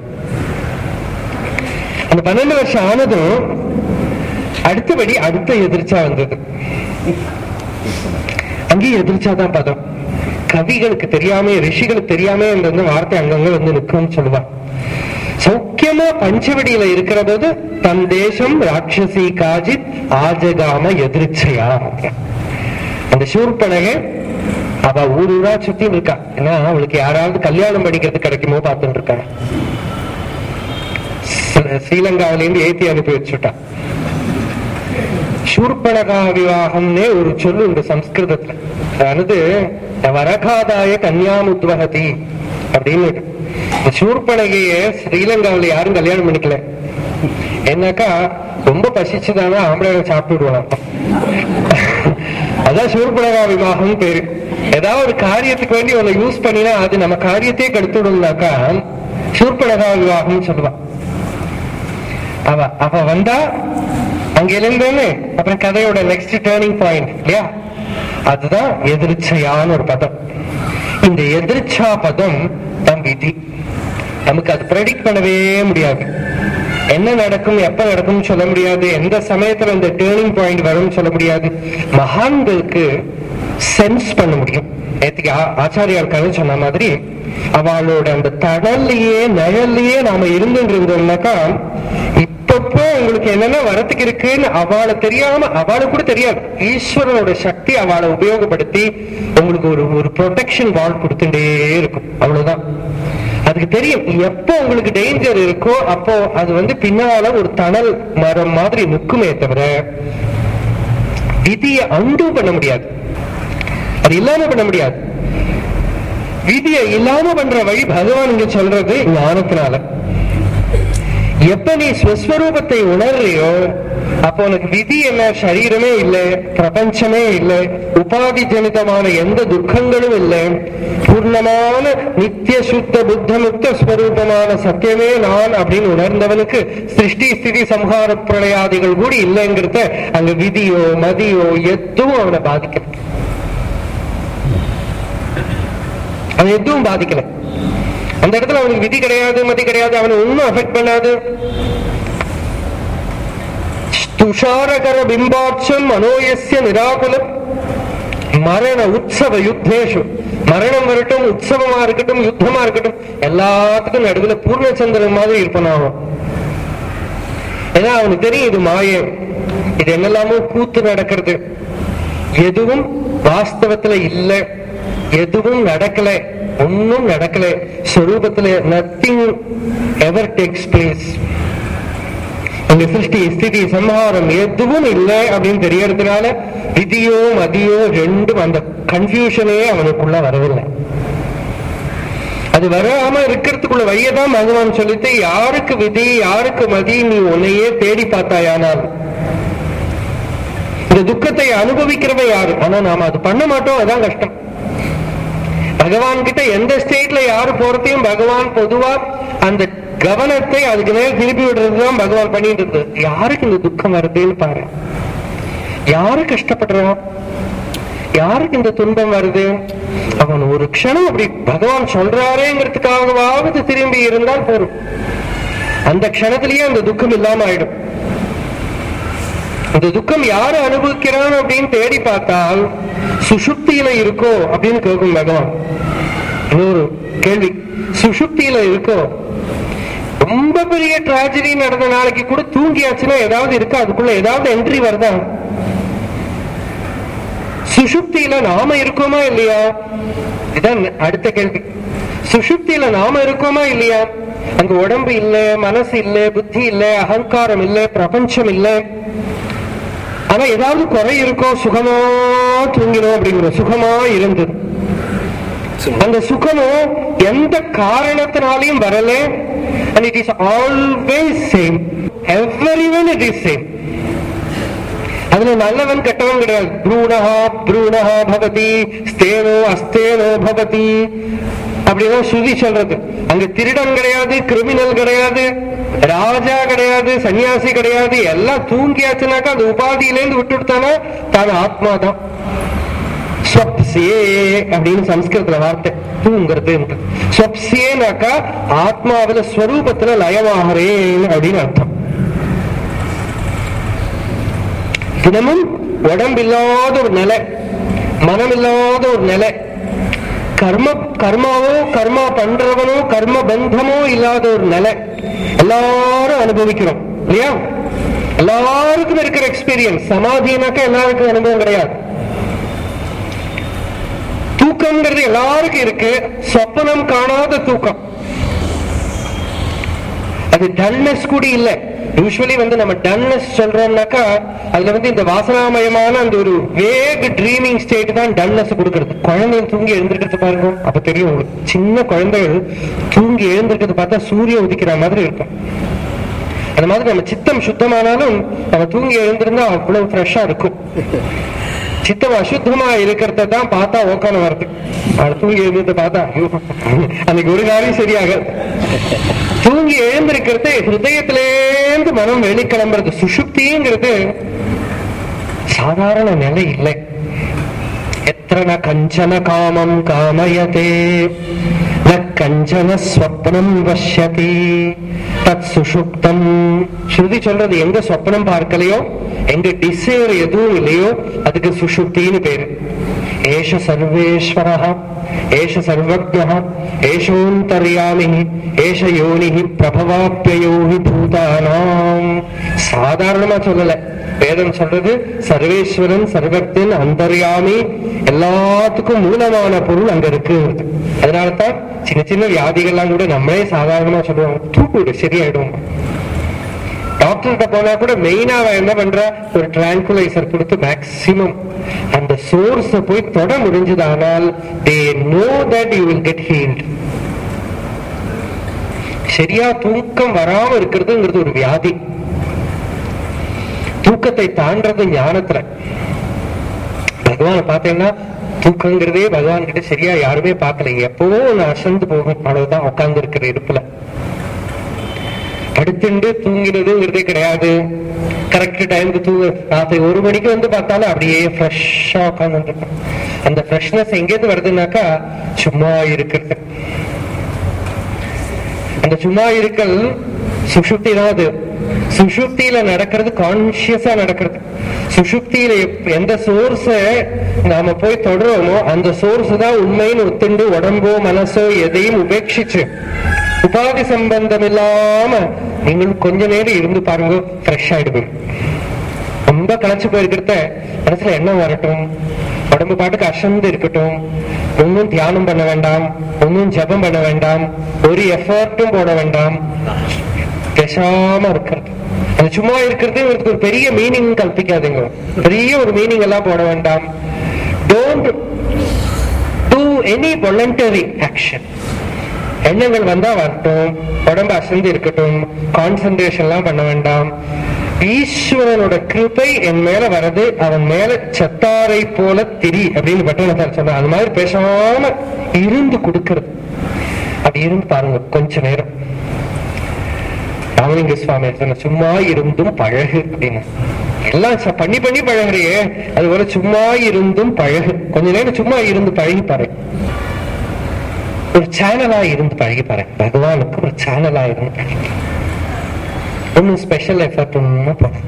அந்த பன்னெண்டு வருஷம் ஆனதும் அடுத்தபடி அடுத்த எதிர்ச்சா வந்தது அங்கேயும் எதிர்ச்சா தான் பதம் கவிகளுக்கு தெரியாம ரிஷிகளுக்கு தெரியாம இந்த வந்து வார்த்தை அங்கங்க வந்து நிற்கும்னு சொல்லுவான் சௌக்கியமா பஞ்சவடியில இருக்கிற போது தன் தேசம் ராட்சசி காஜித் ஆஜகாம எதிர்ச்சையா அந்த சூர்பனகை அவ ஊர் ஊரா சுத்தி இருக்கா ஏன்னா அவளுக்கு யாராவது கல்யாணம் பண்ணிக்கிறது கிடைக்குமோ பார்த்துட்டு இருக்காங்க ஸ்ரீ- ஸ்ரீலங்காவில இருந்து ஏத்தி அனுப்பி வச்சுட்டா சூர்பனகா விவாகம்னே ஒரு சொல்லு உண்டு சம்ஸ்கிருதத்துல அதாவது வரகாதாய கன்யாமுத்வகதி அப்படின்னு இந்த சூர்பனகைய ஸ்ரீலங்காவில யாரும் கல்யாணம் பண்ணிக்கல என்னக்கா ரொம்ப பசிச்சுதானா ஆம்பளை சாப்பிட்டு அதான் சூர்பனகா விவாகம் பேரு ஏதாவது ஒரு காரியத்துக்கு வேண்டி உன்னை யூஸ் பண்ணினா அது நம்ம காரியத்தையே கெடுத்துடும்னாக்கா சூர்பனகா விவாகம் சொல்லுவா அவ அவ வந்தா அங்க எழுந்தேன்னு அப்புறம் கதையோட நெக்ஸ்ட் டேர்னிங் பாயிண்ட் இல்லையா அதுதான் எதிர்ச்சையான ஒரு பதம் இந்த எதிர்ச்சா பதம் தம் விதி நமக்கு அது ப்ரெடிக்ட் பண்ணவே முடியாது என்ன நடக்கும் எப்ப நடக்கும் சொல்ல முடியாது எந்த சமயத்துல இந்த டேர்னிங் பாயிண்ட் வரும்னு சொல்ல முடியாது மகான்களுக்கு சென்ஸ் பண்ண முடியும் நேற்றுக்கு ஆ- ஆச்சாரியார் கதை சொன்ன மாதிரி அவளோட அந்த தடல்லையே நிழல்லையே நாம இருந்துட்டு இருந்தோம்னாக்கா இப்பப்போ உங்களுக்கு என்னென்ன வரத்துக்கு இருக்குன்னு அவளை தெரியாம அவளுக்கு கூட தெரியாது ஈஸ்வரனோட சக்தி அவளை உபயோகப்படுத்தி உங்களுக்கு ஒரு ஒரு ப்ரொடெக்ஷன் வால் கொடுத்துட்டே இருக்கும் அவ்வளவுதான் அதுக்கு தெரியும் எப்போ உங்களுக்கு டேஞ்சர் இருக்கோ அப்போ அது வந்து பின்னால ஒரு தணல் மரம் மாதிரி நிற்குமே தவிர விதியை அண்டு பண்ண முடியாது அது இல்லாம பண்ண முடியாது விதியை இல்லாம பண்ற வழி பகவான் இங்க சொல்றது ஞானத்தினால எப்ப நீ ஸ்வஸ்வரூபத்தை உணர்றியோ அப்போ உனக்கு விதி என்ன சரீரமே இல்லை பிரபஞ்சமே இல்லை உபாதி ஜனிதமான எந்த துக்கங்களும் இல்லை பூர்ணமான நித்திய சுத்த புத்த முக்த ஸ்வரூபமான சத்தியமே நான் அப்படின்னு உணர்ந்தவனுக்கு சிருஷ்டி ஸ்திதி சம்ஹார பிரளயாதிகள் கூட இல்லைங்கிறத அங்க விதியோ மதியோ எதுவும் அவனை பாதிக்கல அவன் எதுவும் பாதிக்கல அந்த இடத்துல அவனுக்கு விதி கிடையாது மதி கிடையாது அவனை ஒன்னும் அஃபெக்ட் பண்ணாது துஷாரகர பிம்பாட்சம் மனோயஸ்ய நிராகுலம் மரண உற்சவ யுத்தேஷு மரணம் வரட்டும் உற்சவமா இருக்கட்டும் யுத்தமா இருக்கட்டும் எல்லாத்துக்கும் நடுவுல பூர்ணச்சந்திரன் மாதிரி இருப்பான் அவன் ஏன்னா அவனுக்கு தெரியும் இது மாயம் இது என்னெல்லாமோ கூத்து நடக்கிறது எதுவும் வாஸ்தவத்துல இல்ல எதுவும் நடக்கல ஒன்னும் நடக்கல ஸ்வரூபத்துல நத்திங் எவர் டேக்ஸ் பிளேஸ் இந்த சிருஷ்டி ஸ்திதி சம்ஹாரம் எதுவும் இல்லை அப்படின்னு தெரியறதுனால விதியோ மதியோ ரெண்டும் அந்த கன்ஃபியூஷனே அவனுக்குள்ள வரவில்லை அது வராம இருக்கிறதுக்குள்ள வழியை தான் பகவான் சொல்லிட்டு யாருக்கு விதி யாருக்கு மதி நீ உன்னையே தேடி பார்த்தாயானால் இந்த துக்கத்தை அனுபவிக்கிறவ யாரு ஆனா நாம அது பண்ண மாட்டோம் அதான் கஷ்டம் பகவான் கிட்ட எந்த ஸ்டேட்ல யாரு போறதையும் பகவான் பொதுவா அந்த கவனத்தை அதுக்கு மேல திருப்பி விடுறதுதான் பகவான் பண்ணிட்டு இருந்தது யாருக்கு இந்த துக்கம் வருதுன்னு பாரு யாரு கஷ்டப்படுறான் யாருக்கு இந்த துன்பம் வருது அவன் ஒரு க்ஷணம் அப்படி பகவான் சொல்றாரேங்கிறதுக்காகவாவது திரும்பி இருந்தால் போரும் அந்த க்ஷணத்திலேயே அந்த துக்கம் இல்லாம ஆயிடும் இந்த துக்கம் யாரு அனுபவிக்கிறான் அப்படின்னு தேடி பார்த்தால் சுஷுப்தியில இருக்கோ அப்படின்னு கேட்கும் பகவான் இன்னொரு கேள்வி சுஷுப்தியில இருக்கோ ரொம்ப பெரிய டிராஜடி நடந்த நாளைக்கு கூட தூங்கியாச்சுன்னா ஏதாவது இருக்கா அதுக்குள்ள ஏதாவது என்ட்ரி வருதா சுஷுப்தியில நாம இருக்கோமா இல்லையா இதான் அடுத்த கேள்வி சுஷுப்தியில நாம இருக்கோமா இல்லையா அங்க உடம்பு இல்ல மனசு இல்ல புத்தி இல்ல அகங்காரம் இல்ல பிரபஞ்சம் இல்ல ஆனா ஏதாவது குறை இருக்கோ சுகமா தூங்கினோம் அப்படிங்கிற சுகமா இருந்தது அந்த சுகமும் எந்த காரணத்தினாலையும் வரல and it is always same everyone it is same அதுல நல்லவன் கெட்டவன் கிடையாது ப்ரூணஹா ப்ரூணஹா பவதி ஸ்தேனோ அஸ்தேனோ பவதி அப்படிதான் ஸ்ருதி சொல்றது அங்க திருடன் கிடையாது கிரிமினல் கிடையாது ராஜா கிடையாது சன்னியாசி கிடையாது எல்லாம் தூங்கியாச்சுனாக்கா அந்த உபாதியிலேருந்து விட்டு விட்டானா தான் ஆத்மா தான் ஸ்வப்சியே அப்படின்னு சம்ஸ்கிருதத்துல வார்த்தை தூங்குறது ஸ்வப்சியேனாக்கா ஆத்மாவில ஸ்வரூபத்துல லயமாகிறேன் அப்படின்னு அர்த்தம் தினமும் உடம்பில்லாத ஒரு நிலை மனம் இல்லாத ஒரு நிலை கர்ம கர்மாவோ கர்மா பண்றவனோ கர்ம பந்தமோ இல்லாத ஒரு நிலை எல்லாரும் அனுபவிக்கிறோம் இல்லையா எல்லாருக்கும் இருக்கிற எக்ஸ்பீரியன்ஸ் சமாதினாக்கா எல்லாருக்கும் அனுபவம் கிடையாது தூக்கம்ங்கிறது எல்லாருக்கும் இருக்கு சொப்பனம் காணாத தூக்கம் அது டல்னஸ் கூட இல்ல யூஸ்வலி வந்து நம்ம டல்னஸ் சொல்றோம்னாக்கா அதுல வந்து இந்த வாசனாமயமான அந்த ஒரு வேக் ட்ரீமிங் ஸ்டேட் தான் டல்னஸ் கொடுக்கறது குழந்தைகள் தூங்கி எழுந்திருக்கிறது பாருங்க அப்ப தெரியும் உங்களுக்கு சின்ன குழந்தைகள் தூங்கி எழுந்திருக்கிறது பார்த்தா சூரியன் உதிக்கிற மாதிரி இருக்கும் அந்த மாதிரி நம்ம சித்தம் சுத்தமானாலும் நம்ம தூங்கி எழுந்திருந்தா அவ்வளவு ஃப்ரெஷ்ஷா இருக்கும் சித்தம் அசுத்தமா இருக்கிறத தான் பார்த்தா ஓக்கான வருது அது தூங்கி எழுந்து பார்த்தா ஐயோ, அன்னைக்கு ஒரு காரியம் சரியாக தூங்கி எழுந்திருக்கிறது ஹிருதயத்திலேந்து மனம் வெளிக்கிளம்புறது சுஷுப்திங்கிறது சாதாரண நிலை இல்லை எத்திர ந கஞ்சன காமம் காமயதே ந கஞ்சன ஸ்வப்னம் பஷ்யதி தத் சுஷுப்தம் ஸ்ருதி சொல்றது எங்க சொப்னம் பார்க்கலையோ எங்க டிசைர் எதுவும் இல்லையோ அதுக்கு சுஷுப்தின்னு பேரு ஏஷ சர்வேஸ்வர ஏஷ சர்வஜ ஏஷோந்தர்யாமி ஏஷ யோனி பிரபவாப்பியோ பூதானாம் சாதாரணமா சொல்லல வேதம் சொல்றது சர்வேஸ்வரன் சர்வத்தின் அந்தர்யாமி எல்லாத்துக்கும் மூலமான பொருள் அங்க இருக்கு அதனாலதான் சின்ன சின்ன வியாதிகள்லாம் கூட நம்மளே சாதாரணமா சொல்லுவாங்க தூக்கு சரியாயிடும் டாக்டர்கிட்ட போனா கூட மெயினா அவன் என்ன பண்ற ஒரு டிராங்குலைசர் கொடுத்து மேக்சிமம் அந்த சோர்ஸ் போய் தொட முடிஞ்சதானால் they know that you will get healed சரியா தூக்கம் வராம இருக்கிறதுங்கிறது ஒரு வியாதி தூக்கத்தை தாண்டறது ஞானத்துல பகவானை பார்த்தேன்னா தூக்கங்கிறதே பகவான் கிட்ட சரியா யாருமே பார்க்கல எப்பவோ ஒண்ணு அசந்து போகும் அவ்வளவுதான் உட்கார்ந்து இருக்கிற இருப்புல படுத்துண்டு தூங்கிறதுங்கிறதே கிடையாது கரெக்ட் டைமுக்கு தூங்க ராத்திரி ஒரு மணிக்கு வந்து பார்த்தாலும் அப்படியே ஃப்ரெஷ்ஷா உட்கார்ந்து அந்த ஃப்ரெஷ்னஸ் எங்கேருந்து வருதுன்னாக்கா சும்மா இருக்கிறது அந்த சும்மா இருக்கல் சுஷுப்தி தான் அது சுஷுப்தியில நடக்கிறது கான்சியஸா நடக்கிறது சுஷுப்தியில எப்- எந்த சோர்ஸ நாம போய் தொடரோமோ அந்த சோர்ஸ் தான் உண்மைன்னு ஒத்துண்டு உடம்போ மனசோ எதையும் உபேட்சிச்சு உபாதி சம்பந்தம் இல்லாம நீங்கள் கொஞ்ச நேரம் இருந்து பாருங்க ஃப்ரெஷ் ஆயிடுவீங்க ரொம்ப களைச்சு போயிருக்கிறத மனசுல என்ன வரட்டும் உடம்பு பாட்டுக்கு அசந்து இருக்கட்டும் ஒன்னும் தியானம் பண்ண வேண்டாம் ஒன்னும் ஜெபம் பண்ண வேண்டாம் ஒரு எஃபர்ட்டும் போட வேண்டாம் பேசாம இருக்கிறது அது சும்மா இருக்கிறது இவருக்கு ஒரு பெரிய மீனிங் கல்பிக்காதீங்க பெரிய ஒரு மீனிங் எல்லாம் போட வேண்டாம் don't do any voluntary action எண்ணங்கள் வந்தா வரட்டும் உடம்பு அசந்து இருக்கட்டும் கான்சென்ட்ரேஷன் எல்லாம் பண்ண வேண்டாம் ஈஸ்வரனோட கிருபை என் மேல வரது அவன் மேல சத்தாரை போல திரி அப்படின்னு பட்டணத்தார் சொன்ன அது மாதிரி பேசாம இருந்து கொடுக்கறது அப்படி இருந்து பாருங்க கொஞ்ச நேரம் ராமலிங்க சுவாமி சொன்ன சும்மா இருந்தும் பழகு அப்படின்னு எல்லாம் ச- பண்ணி பண்ணி பழகுறியே அது போல சும்மா இருந்தும் பழகு கொஞ்ச நேரம் சும்மா இருந்து பழகி பாரு ஒரு சேனலா இருந்து பழகி பாரு பகவானுக்கு ஒரு சேனலா இருந்து பழகி ஒன்னும் ஸ்பெஷல் எஃபர்ட் ஒன்னும் போட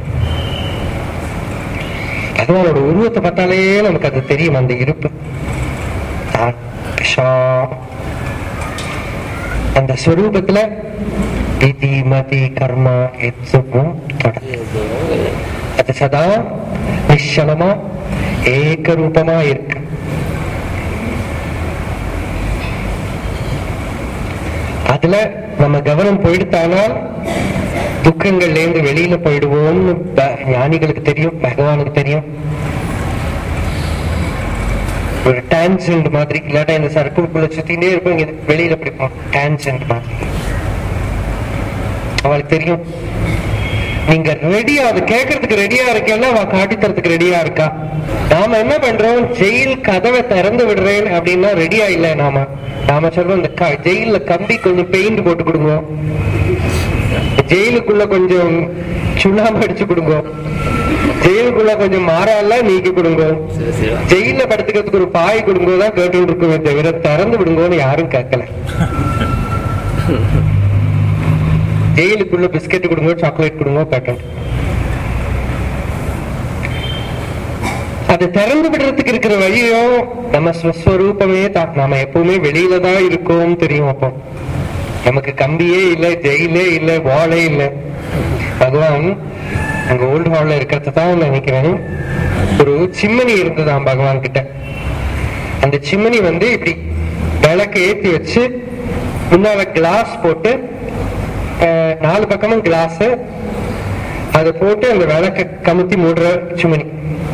பகவானோட உருவத்தை பார்த்தாலே நமக்கு அது தெரியும் அந்த இருப்பு தான் பேசாம. அந்த ஸ்வரூபத்துல விதி மதி கர்மா எதுவும் தொடர்ந்து அது சதா நிச்சலமா ஏகரூபமா இருக்கு அதுல நம்ம கவனம் போயிடுத்தானால் துக்கங்கள்ல இருந்து வெளியில போயிடுவோம்னு ப- ஞானிகளுக்கு தெரியும் பகவானுக்கு தெரியும் ஒரு டான்சென்ட் மாதிரி இல்லாட்டா இந்த சர்க்கிள்குள்ள சுத்தினே இருப்போம் இங்க வெளியில பிடிப்போம் டான்சென்ட் மாதிரி அவளுக்கு தெரியும் நீங்க ரெடியா அது கேட்கறதுக்கு ரெடியா இருக்கேன்னா அவ காட்டி தரத்துக்கு ரெடியா இருக்கா நாம என்ன பண்றோம் ஜெயில் கதவை திறந்து விடுறேன் அப்படின்னா ரெடியா இல்ல நாம நாம சொல்றோம் இந்த க- ஜெயில்ல கம்பி கொஞ்சம் பெயிண்ட் போட்டு கொடுங்க ஜெயிலுக்குள்ள கொஞ்சம் சுண்ணாம்பு அடிச்சு கொடுங்க ஜெயிலுக்குள்ள கொஞ்சம் மாறாலாம் நீக்கி கொடுங்க ஜெயில படுத்துக்கிறதுக்கு ஒரு பாய் கொடுங்க தான் கேட்டு இருக்குமே தவிர திறந்து விடுங்கன்னு யாரும் கேட்கல ஜெயிலுக்குள்ள பிஸ்கெட் கொடுங்க சாக்லேட் கொடுங்க கேட்டோம் அது திறந்து விடுறதுக்கு இருக்கிற வழியும் நம்ம ஸ்வஸ்வரூபமே தான் நாம எப்பவுமே வெளியில தான் இருக்கோம் தெரியும் அப்போ நமக்கு கம்பியே இல்ல ஜெயிலே இல்ல வாளே இல்ல பகவான் அங்க ஓல்டு ஹால்ல இருக்கிறது தான் நினைக்கிறேன் ஒரு சிம்மனி இருந்ததாம் பகவான் கிட்ட அந்த சிம்மனி வந்து இப்படி விளக்கு ஏத்தி வச்சு முன்னால கிளாஸ் போட்டு அஹ், நாலு பக்கமும் கிளாஸ் அதை போட்டு அந்த விளக்க கமுத்தி மூடுற சிம்மனி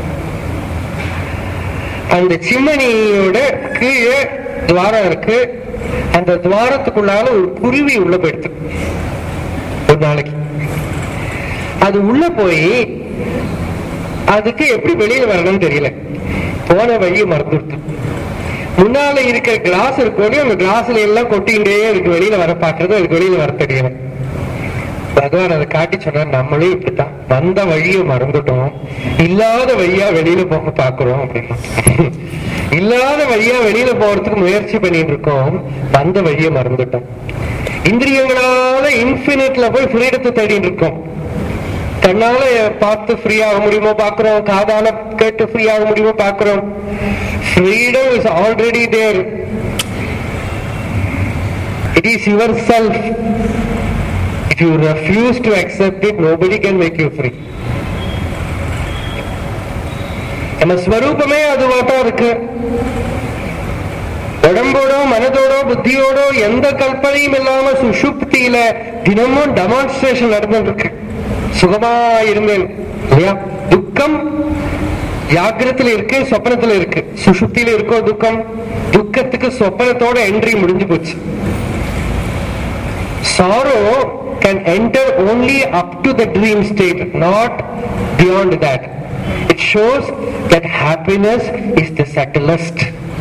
அந்த சிம்மனியோட கீழே துவாரம் இருக்கு அந்த துவாரத்துக்குள்ளால ஒரு குருவி உள்ள போயிடுது ஒரு நாளைக்கு அது உள்ள போய் அதுக்கு எப்படி வெளியில வரணும்னு தெரியல போன வழியை மறந்துடுது முன்னால இருக்கிற கிளாஸ் இருக்கோடய அந்த கிளாஸ்ல எல்லாம் கொட்டிக்கிட்டே இருக்கு வெளியில வர பாக்குறது அதுக்கு வெளியில வர தெரியல பகவான் அதை காட்டி சொன்னார் நம்மளும் இப்படித்தான் வந்த வழியை மறந்துட்டோம் இல்லாத வழியா வெளியில போக பாக்குறோம் அப்படின்னா இல்லாத வழியா வெளியில போறதுக்கு முயற்சி பண்ணிட்டு இருக்கோம் வந்த வழியை மறந்துட்டோம் இந்திரியங்களால இன்பினிட்ல போய் ஃப்ரீடத்தை தேடிட்டு இருக்கோம் கண்ணால பார்த்து ஃப்ரீ ஆக முடியுமோ பாக்குறோம் காதால கேட்டு ஃப்ரீ ஆக முடியுமோ பாக்குறோம் freedom is already there it is your self If you refuse to accept it, nobody can make you free. நம்ம ஸ்வரூபமே அதுவாட்டம் இருக்கு உடம்போடோ மனதோடோ புத்தியோடோ எந்த கல்பனையும் இல்லாம சுஷுப்தியில தினமும் டெமான்ஸ்ட்ரேஷன் நடந்துட்டு இருக்கு சுகமா இருந்தேன் இல்லையா துக்கம் ஜாகிரத்துல இருக்கு சொப்பனத்துல இருக்கு சுஷுப்தியில இருக்கோ துக்கம் துக்கத்துக்கு சொப்பனத்தோட என்ட்ரி முடிஞ்சு போச்சு sorrow can enter only up to the dream state, not beyond that. It shows that happiness is the subtlest.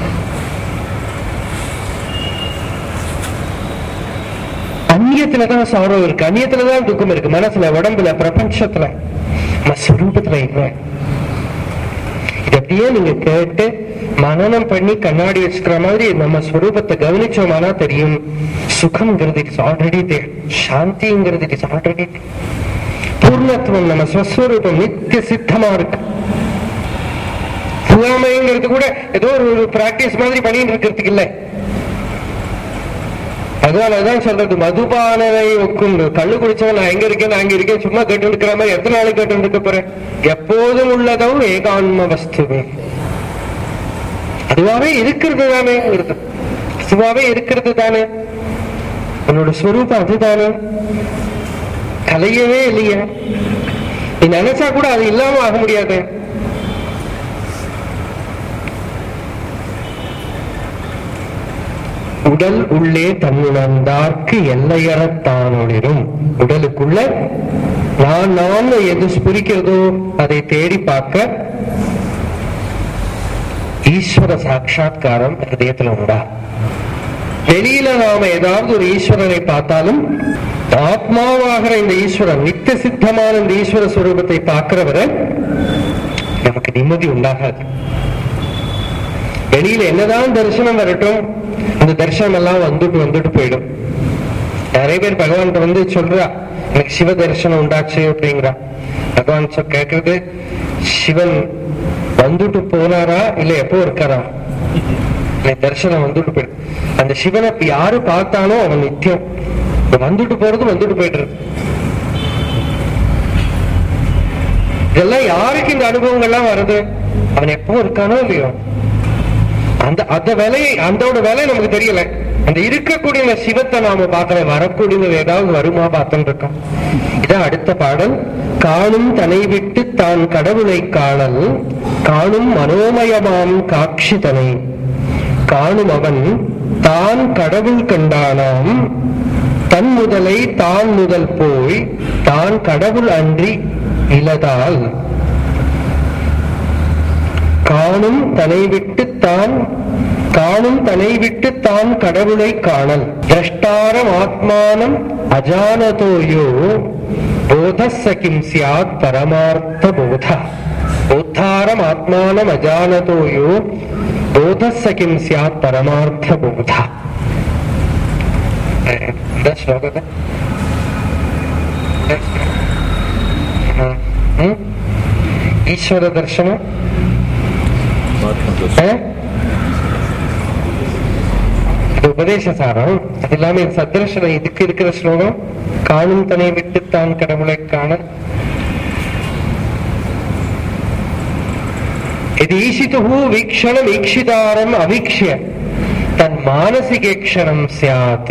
அந்நியத்துலதான் சாரோ இருக்கு அந்நியத்துலதான் துக்கம் இருக்கு மனசுல உடம்புல பிரபஞ்சத்துல நம்ம ஸ்வரூபத்துல இல்லை இது அப்படியே நீங்க கேட்டு மனனம் பண்ணி கண்ணாடி வச்சுக்கிற மாதிரி நம்ம ஸ்வரூபத்தை கவனிச்சோமானா தெரியும் சுகம்ங்கிறது இட்ஸ் ஆல்ரெடி தேர் சாந்திங்கிறது இட்ஸ் ஆல்ரெடி பூர்ணத்துவம் நம்ம ஸ்வஸ்வரூபம் நித்திய சித்தமா இருக்கு புகாமைங்கிறது கூட ஏதோ ஒரு பிராக்டிஸ் மாதிரி பண்ணிட்டு இருக்கிறதுக்கு இல்லை அதனாலதான் சொல்றது மதுபானனை ஒக்கும் கள்ளு குடிச்சவன் நான் எங்க இருக்கேன் நான் அங்க இருக்கேன் சும்மா கேட்டு இருக்கிற மாதிரி எத்தனை நாளைக்கு கேட்டு இருக்க போறேன் எப்போதும் உள்ளதும் ஏகான்ம வஸ்துவே அதுவாவே இருக்கிறது தானே அதுவாவே இருக்கிறது தானே உன்னோட ஸ்வரூபம் அதுதானே கலையவே இல்லையே நீ நினைச்சா கூட அது இல்லாம ஆக முடியாது உடல் உள்ளே தன்னுணர்ந்தார்க்கு எல்லையறத் தானொளிரும் உடலுக்குள்ள நான் நான் எது ஸ்புரிக்கிறதோ அதை தேடி பார்க்க ஈஸ்வர சாட்சா்காரம் ஹிருதயத்துல உண்டா வெளியில நாம ஏதாவது ஒரு ஈஸ்வரனை பார்த்தாலும் ஆத்மாவாகிற இந்த ஈஸ்வரன் நித்திய சித்தமான இந்த ஈஸ்வர ஸ்வரூபத்தை பார்க்கிறவரை நமக்கு நிம்மதி உண்டாகாது வெளியில என்னதான் தரிசனம் வரட்டும் இந்த தரிசனம் எல்லாம் வந்துட்டு வந்துட்டு போயிடும் நிறைய பேர் பகவான்கிட்ட வந்து சொல்றா எனக்கு சிவ தரிசனம் உண்டாச்சு அப்படிங்கிறா பகவான் சொ- கேக்குறது சிவன் வந்துட்டு போனாரா இல்ல எப்போ இருக்காரா எனக்கு தரிசனம் வந்துட்டு போயிடும் அந்த சிவனை இப்ப யாரு பார்த்தானோ அவன் நித்தியம் இப்ப வந்துட்டு போறது வந்துட்டு போயிடுறது இதெல்லாம் யாருக்கு இந்த அனுபவங்கள்லாம் வருது அவன் எப்போ இருக்கானோ இல்லையோ அந்த அந்த வேலையை அந்தோட வேலை நமக்கு தெரியல அந்த இருக்கக்கூடிய இந்த சிவத்தை நாம பார்க்கல வரக்கூடியது ஏதாவது வருமா பார்த்துட்டு இருக்கோம் இதான் அடுத்த பாடல் காணும் தனை விட்டு தான் கடவுளை காணல் காணும் மனோமயமாம் காட்சி தனை காணும் அவன் தான் கடவுள் கண்டானாம் தன் முதலை தான் முதல் போய் தான் கடவுள் அன்றி இலதால் காணும் தனை விட்டு தான் காணும் தனை விட்டு தான் கடவுளை காணல் திரஷ்டாரம் ஆத்மானம் அஜானதோயோ போதஸ்ஸ கிம் சியாத் பரமார்த்த போத போத்தாரம் ஆத்மானம் அஜானதோயோ போதஸ்ஸ கிம் சியாத் பரமார்த்த போத இந்த ஸ்லோகத்தை ಹ್ಮ್? ಈಶ್ವರ ದರ್ಶನ ஆ? இது உபதேச சாரம் அது இல்லாம இது சத்தர்ஷனம் இதுக்கு இருக்கிற ஸ்லோகம் காணும் தனை விட்டு தான் கடவுளை காண இது ஈஷித்து வீக்ஷணம் ஈக்ஷிதாரம் அவீக்ஷிய தன் மானசிகேக்ஷணம் சியாத்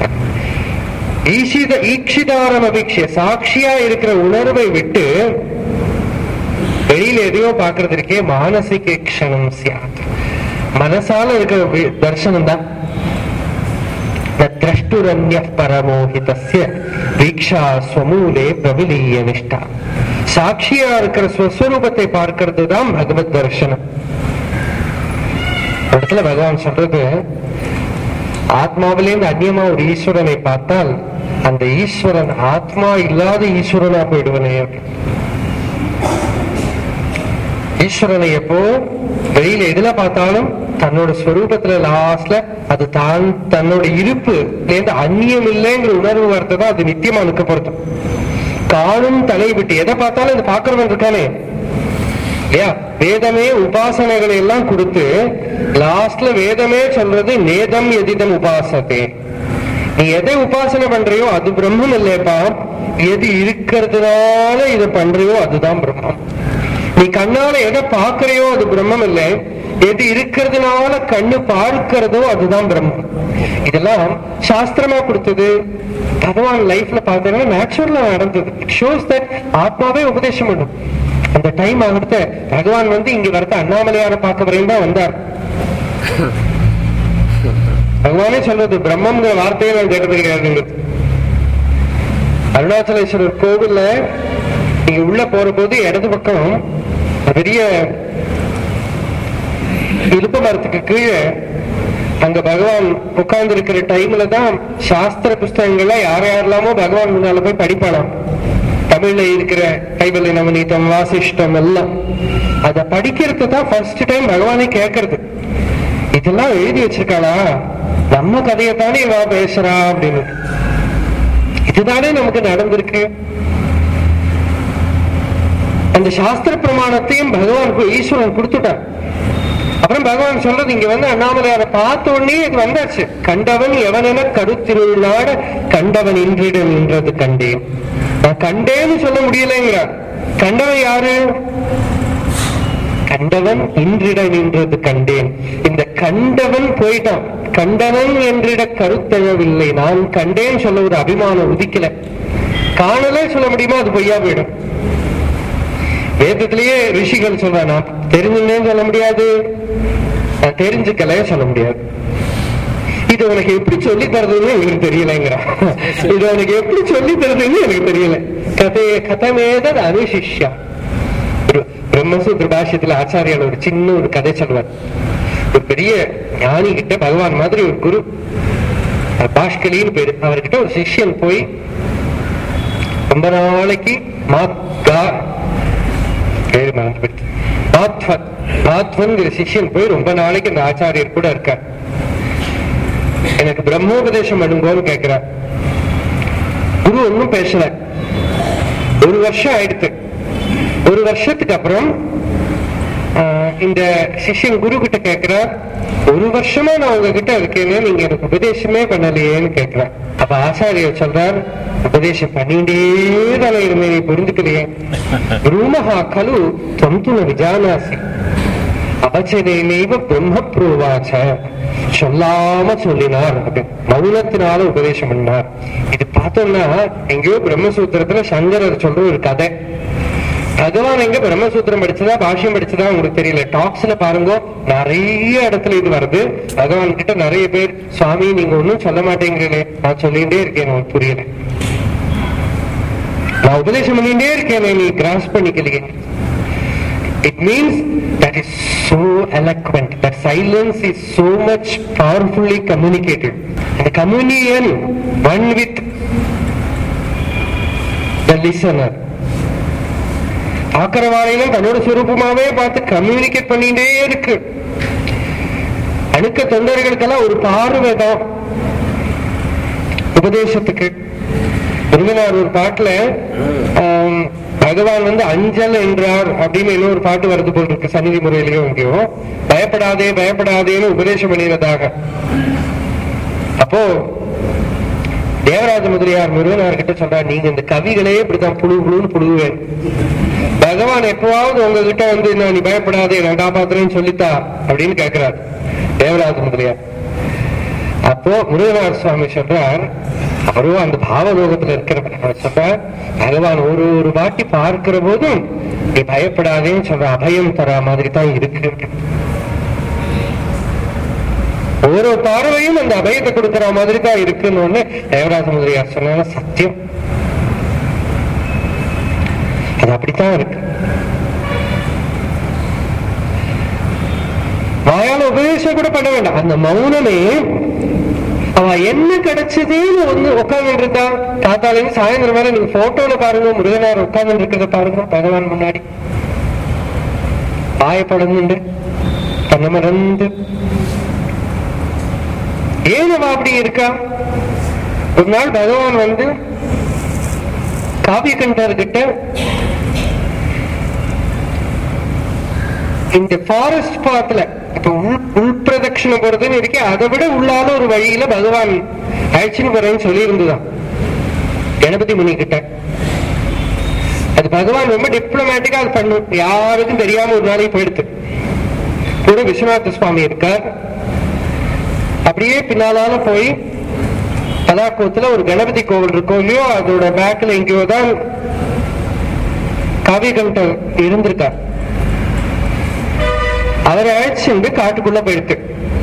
ஈஷித ஈக்ஷிதாரம் அபீக்ஷிய சாட்சியா இருக்கிற உணர்வை விட்டு வெளியில எதையோ பாக்குறது இருக்கே மானசிக க்ஷணம் சியாத் மனசால இருக்கிற வி- தர்சனம் தான் திரஷ்டுரன்ய பரமோஹிதஸ்ய வீக்ஷா ஸ்வமூலே பிரவிலீய நிஷ்டா சாட்சியா இருக்கிற ஸ்வஸ்வரூபத்தை பார்க்கிறது தான் பகவத் தர்சனம் ஒரு இடத்துல பகவான் சொல்றது ஆத்மாவிலேருந்து அந்நியமா ஒரு ஈஸ்வரனை பார்த்தால் அந்த ஈஸ்வரன் ஆத்மா இல்லாத ஈஸ்வரனா போயிடுவனே ஈஸ்வரனை எப்போ வெளியில எதுல பார்த்தாலும் தன்னோட ஸ்வரூபத்துல லாஸ்ட்ல அது தான் தன்னோட இருப்பு இருந்து அந்நியம் இல்லைங்கிற உணர்வு வரதான் அது நித்தியமா நிற்கப்படுத்தும் காணும் தலை விட்டு எதை பார்த்தாலும் அது பார்க்கறவன் இருக்கானே இல்லையா வேதமே உபாசனைகளை எல்லாம் கொடுத்து லாஸ்ட்ல வேதமே சொல்றது நேதம் எதிதம் உபாசத்தே நீ எதை உபாசனை பண்றியோ அது பிரம்மம் இல்லையப்பா எது இருக்கிறதுனால இதை பண்றியோ அதுதான் பிரம்மம் நீ கண்ணால எதை பார்க்கறியோ அது பிரம்மம் இல்லை எது இருக்கிறதுனால கண்ணு பார்க்கிறதோ அதுதான் பிரம்மம் இதெல்லாம் சாஸ்திரமா கொடுத்தது பகவான் லைஃப்ல பார்த்தீங்கன்னா நேச்சுரலா நடந்தது இட் ஷோஸ் தட் ஆத்மாவே உபதேசம் பண்ணும் அந்த டைம் ஆகிட்ட பகவான் வந்து இங்க வரத்த அண்ணாமலையார பார்க்க வரையும் தான் வந்தார் பகவானே சொல்றது பிரம்மங்கிற வார்த்தையை நான் கேட்டது கிடையாதுங்க அருணாச்சலேஸ்வரர் கோவில்ல நீங்க உள்ள போற போது இடது பக்கம் பெரிய இலுப்ப மரத்துக்கு கீழே அங்க பகவான் உட்கார்ந்து இருக்கிற டைம்ல தான் சாஸ்திர புஸ்தகங்கள்ல யார் யாரெல்லாமோ பகவான் முன்னால போய் படிப்பானாம் தமிழ்ல இருக்கிற கைவல்ய நவநீதம் வாசிஷ்டம் எல்லாம் அத படிக்கிறது தான் ஃபர்ஸ்ட் டைம் பகவானே கேட்கறது இதெல்லாம் எழுதி வச்சிருக்காளா நம்ம கதையை தானே இவா பேசுறா அப்படின்னு இதுதானே நமக்கு நடந்திருக்கு அந்த சாஸ்திர பிரமாணத்தையும் பகவான் கு- ஈஸ்வரன் கொடுத்துட்டார் அப்புறம் பகவான் சொல்றது இங்க வந்து அண்ணாமலையார பார்த்த உடனே இது வந்தாச்சு கண்டவன் எவனென கருத்திருளாட கண்டவன் இன்றிடம் நின்றது கண்டேன் நான் கண்டேன்னு சொல்ல முடியலைங்கிறார் கண்டவன் யாரு கண்டவன் இன்றிட நின்றது கண்டேன் இந்த கண்டவன் போயிட்டான் கண்டவன் என்றிட கருத்தெழவில்லை நான் கண்டேன் சொல்ல ஒரு அபிமானம் உதிக்கல காணலே சொல்ல முடியுமா அது பொய்யா போயிடும் வேதத்திலேயே ரிஷிகள் சொல்றா நான் தெரிஞ்சுனேன்னு சொல்ல முடியாது நான் தெரிஞ்சுக்கல சொல்ல முடியாது இது இது உனக்கு எப்படி சொல்லி தரதுன்னு எனக்கு தெரியலைங்கிற இது உனக்கு எப்படி சொல்லி தரதுன்னு எனக்கு தெரியல கதை கதமேத அனுசிஷ்யா ஒரு பிரம்மசூத்திர பாஷ்யத்துல ஆச்சாரியால் ஒரு சின்ன ஒரு கதை சொல்வார் ஒரு பெரிய ஞானி கிட்ட பகவான் மாதிரி ஒரு குரு பாஷ்கலின்னு பேரு அவர்கிட்ட ஒரு சிஷ்யன் போய் ரொம்ப நாளைக்கு மாத்கா பேரு மறந்து போயிடுச்சு. மாத்வன் மாத்வன்கிற சிஷ்யன் போய் ரொம்ப நாளைக்கு இந்த ஆச்சாரியர் கூட இருக்கார் எனக்கு பிரம்மோபதேசம் பண்ணுங்கோன்னு கேட்கிறார் குரு ஒன்னும் பேசல ஒரு வருஷம் ஆயிடுத்து ஒரு வருஷத்துக்கு அப்புறம் ஆஹ், இந்த சிஷ்யன் குரு கிட்ட கேக்குறார் ஒரு வருஷமா நான் உங்ககிட்ட இருக்கேன்னு நீங்க எனக்கு உபதேசமே பண்ணலையேன்னு கேக்குறேன் அப்ப ஆச்சாரியர் சொல்றார் உபதேசம் பண்ணிட்டே தானே இருந்தேன் நீ புரிஞ்சுக்கலையே ரூமஹா கலு தொந்துன விஜானாசி அவச்சனைவ பிரம்ம புரோவாச்ச சொல்லாம சொல்லினார் அப்படி மௌனத்தினால உபதேசம் பண்ணார் இது பார்த்தோம்னா எங்கேயோ பிரம்மசூத்திரத்துல சங்கரர் சொல்ற ஒரு கதை பகவான் எங்க பிரம்மசூத்திரம் படிச்சதா பாஷ்யம் படிச்சதா உங்களுக்கு தெரியல டாக்ஸ்ல பாருங்க நிறைய இடத்துல இது வருது பகவான் கிட்ட நிறைய பேர் சுவாமி நீங்க ஒண்ணும் சொல்ல மாட்டேங்கிறீங்களே நான் சொல்லிட்டே இருக்கேன் உங்களுக்கு புரியல நான் உபதேசம் பண்ணிட்டே இருக்கேன் நீ கிராஸ் பண்ணிக்கலையே It means that is so eloquent. That silence is so much powerfully communicated. And the communion, one with the listener. பார்க்கிறவாளையும் தன்னோட சுரூபமாவே பார்த்து கம்யூனிகேட் பண்ணிட்டே இருக்கு அணுக்க தொண்டர்களுக்கெல்லாம் ஒரு பார்வை தான் உபதேசத்துக்கு முருகனார் ஒரு பாட்டுல ஆம், பகவான் வந்து அஞ்சல் என்றார் அப்படின்னு இன்னொரு பாட்டு வருது போல் இருக்கு சந்நிதி முறையிலயும் எங்கேயோ பயப்படாதே பயப்படாதேன்னு உபதேசம் பண்ணினதாக அப்போ தேவராஜ முதலியார் முருகனார் கிட்ட சொல்றார் நீங்க இந்த கவிகளே இப்படித்தான் புழு புழுன்னு புழுவேன் பகவான் எப்பவாவது உங்ககிட்ட வந்து நான் நீ பயப்படாதே நான் காப்பாத்துறேன்னு சொல்லித்தா அப்படின்னு கேட்கிறார் தேவராஜ முதலியார் அப்போ முருகனார் சுவாமி சொல்றார் அவரும் அந்த பாவலோகத்துல இருக்கிறவர் அவர் சொல்றார் பகவான் ஒரு ஒரு வாட்டி பார்க்கிற போதும் நீ பயப்படாதேன்னு சொல்ற அபயம் தர மாதிரி தான் இருக்கு ஒரு பார்வையும் அந்த அபயத்தை கொடுக்கிற மாதிரி தான் இருக்குன்னு ஒண்ணு தேவராஜ முதலியார் சொன்னாங்க சத்தியம் அது அப்படித்தான் இருக்கு வாயால உபதேசம் கூட பண்ண வேண்டாம் அந்த மௌனமே அவ என்ன கிடைச்சதுன்னு வந்து உட்கார்ந்து இருக்கா காத்தாலையும் சாயந்தரம் வரை நீங்க போட்டோல பாருங்க முருகனார் உட்கார்ந்து இருக்கிறத பாருங்க பகவான் முன்னாடி பாயப்படந்து தன்னை மறந்து ஏன் அவ அப்படி இருக்கா ஒரு நாள் பகவான் வந்து காவியகண்டர் கிட்ட இந்த ஃபாரஸ்ட் பாத்துல இப்ப உள் உள் பிரதட்சிணம் போறதுன்னு இருக்கே அதை விட உள்ளாத ஒரு வழியில பகவான் அழைச்சின்னு போறேன்னு சொல்லி இருந்துதான் கணபதி முனி கிட்ட அது பகவான் ரொம்ப டிப்ளமேட்டிக்கா அது பண்ணும் யாருக்கும் தெரியாம ஒரு நாளைக்கு போயிடுது கூட விஸ்வநாத சுவாமி இருக்கார் அப்படியே பின்னாலால போய் பலாக்கோத்துல ஒரு கணபதி கோவில் இருக்கோ இல்லையோ அதோட பேக்ல எங்கேயோ தான் காவியகண்டர் இருந்திருக்கார் அவரை அழைச்சிட்டு காட்டுக்குள்ள போயிருக்கு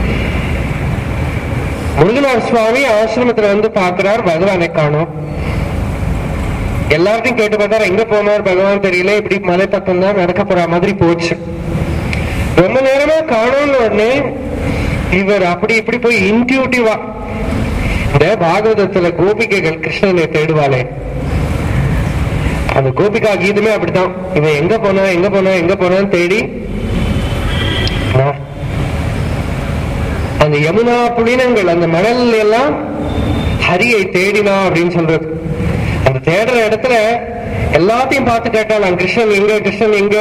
முருகனார் சுவாமி ஆசிரமத்துல வந்து பாக்குறார் பகவானை காணோம் எல்லார்ட்டையும் கேட்டு பார்த்தார் எங்க போனார் பகவான் தெரியல இப்படி மலை பக்கம் தான் நடக்க போற மாதிரி போச்சு ரொம்ப நேரமா காணோம்னு உடனே இவர் அப்படி இப்படி போய் இன்டியூட்டிவா இந்த பாகவதத்துல கோபிகைகள் கிருஷ்ணனை தேடுவாளே அந்த கோபிகா கீதமே அப்படித்தான் இவன் எங்க போனா எங்க போனா எங்க போனான்னு தேடி ஆ. அந்த யமுனா புலினங்கள் அந்த மணல் எல்லாம் ஹரியை தேடினா அப்படின்னு சொல்றது அந்த தேடுற இடத்துல எல்லாத்தையும் பார்த்து கேட்டாலாம் கிருஷ்ணன் எங்க கிருஷ்ணன் எங்க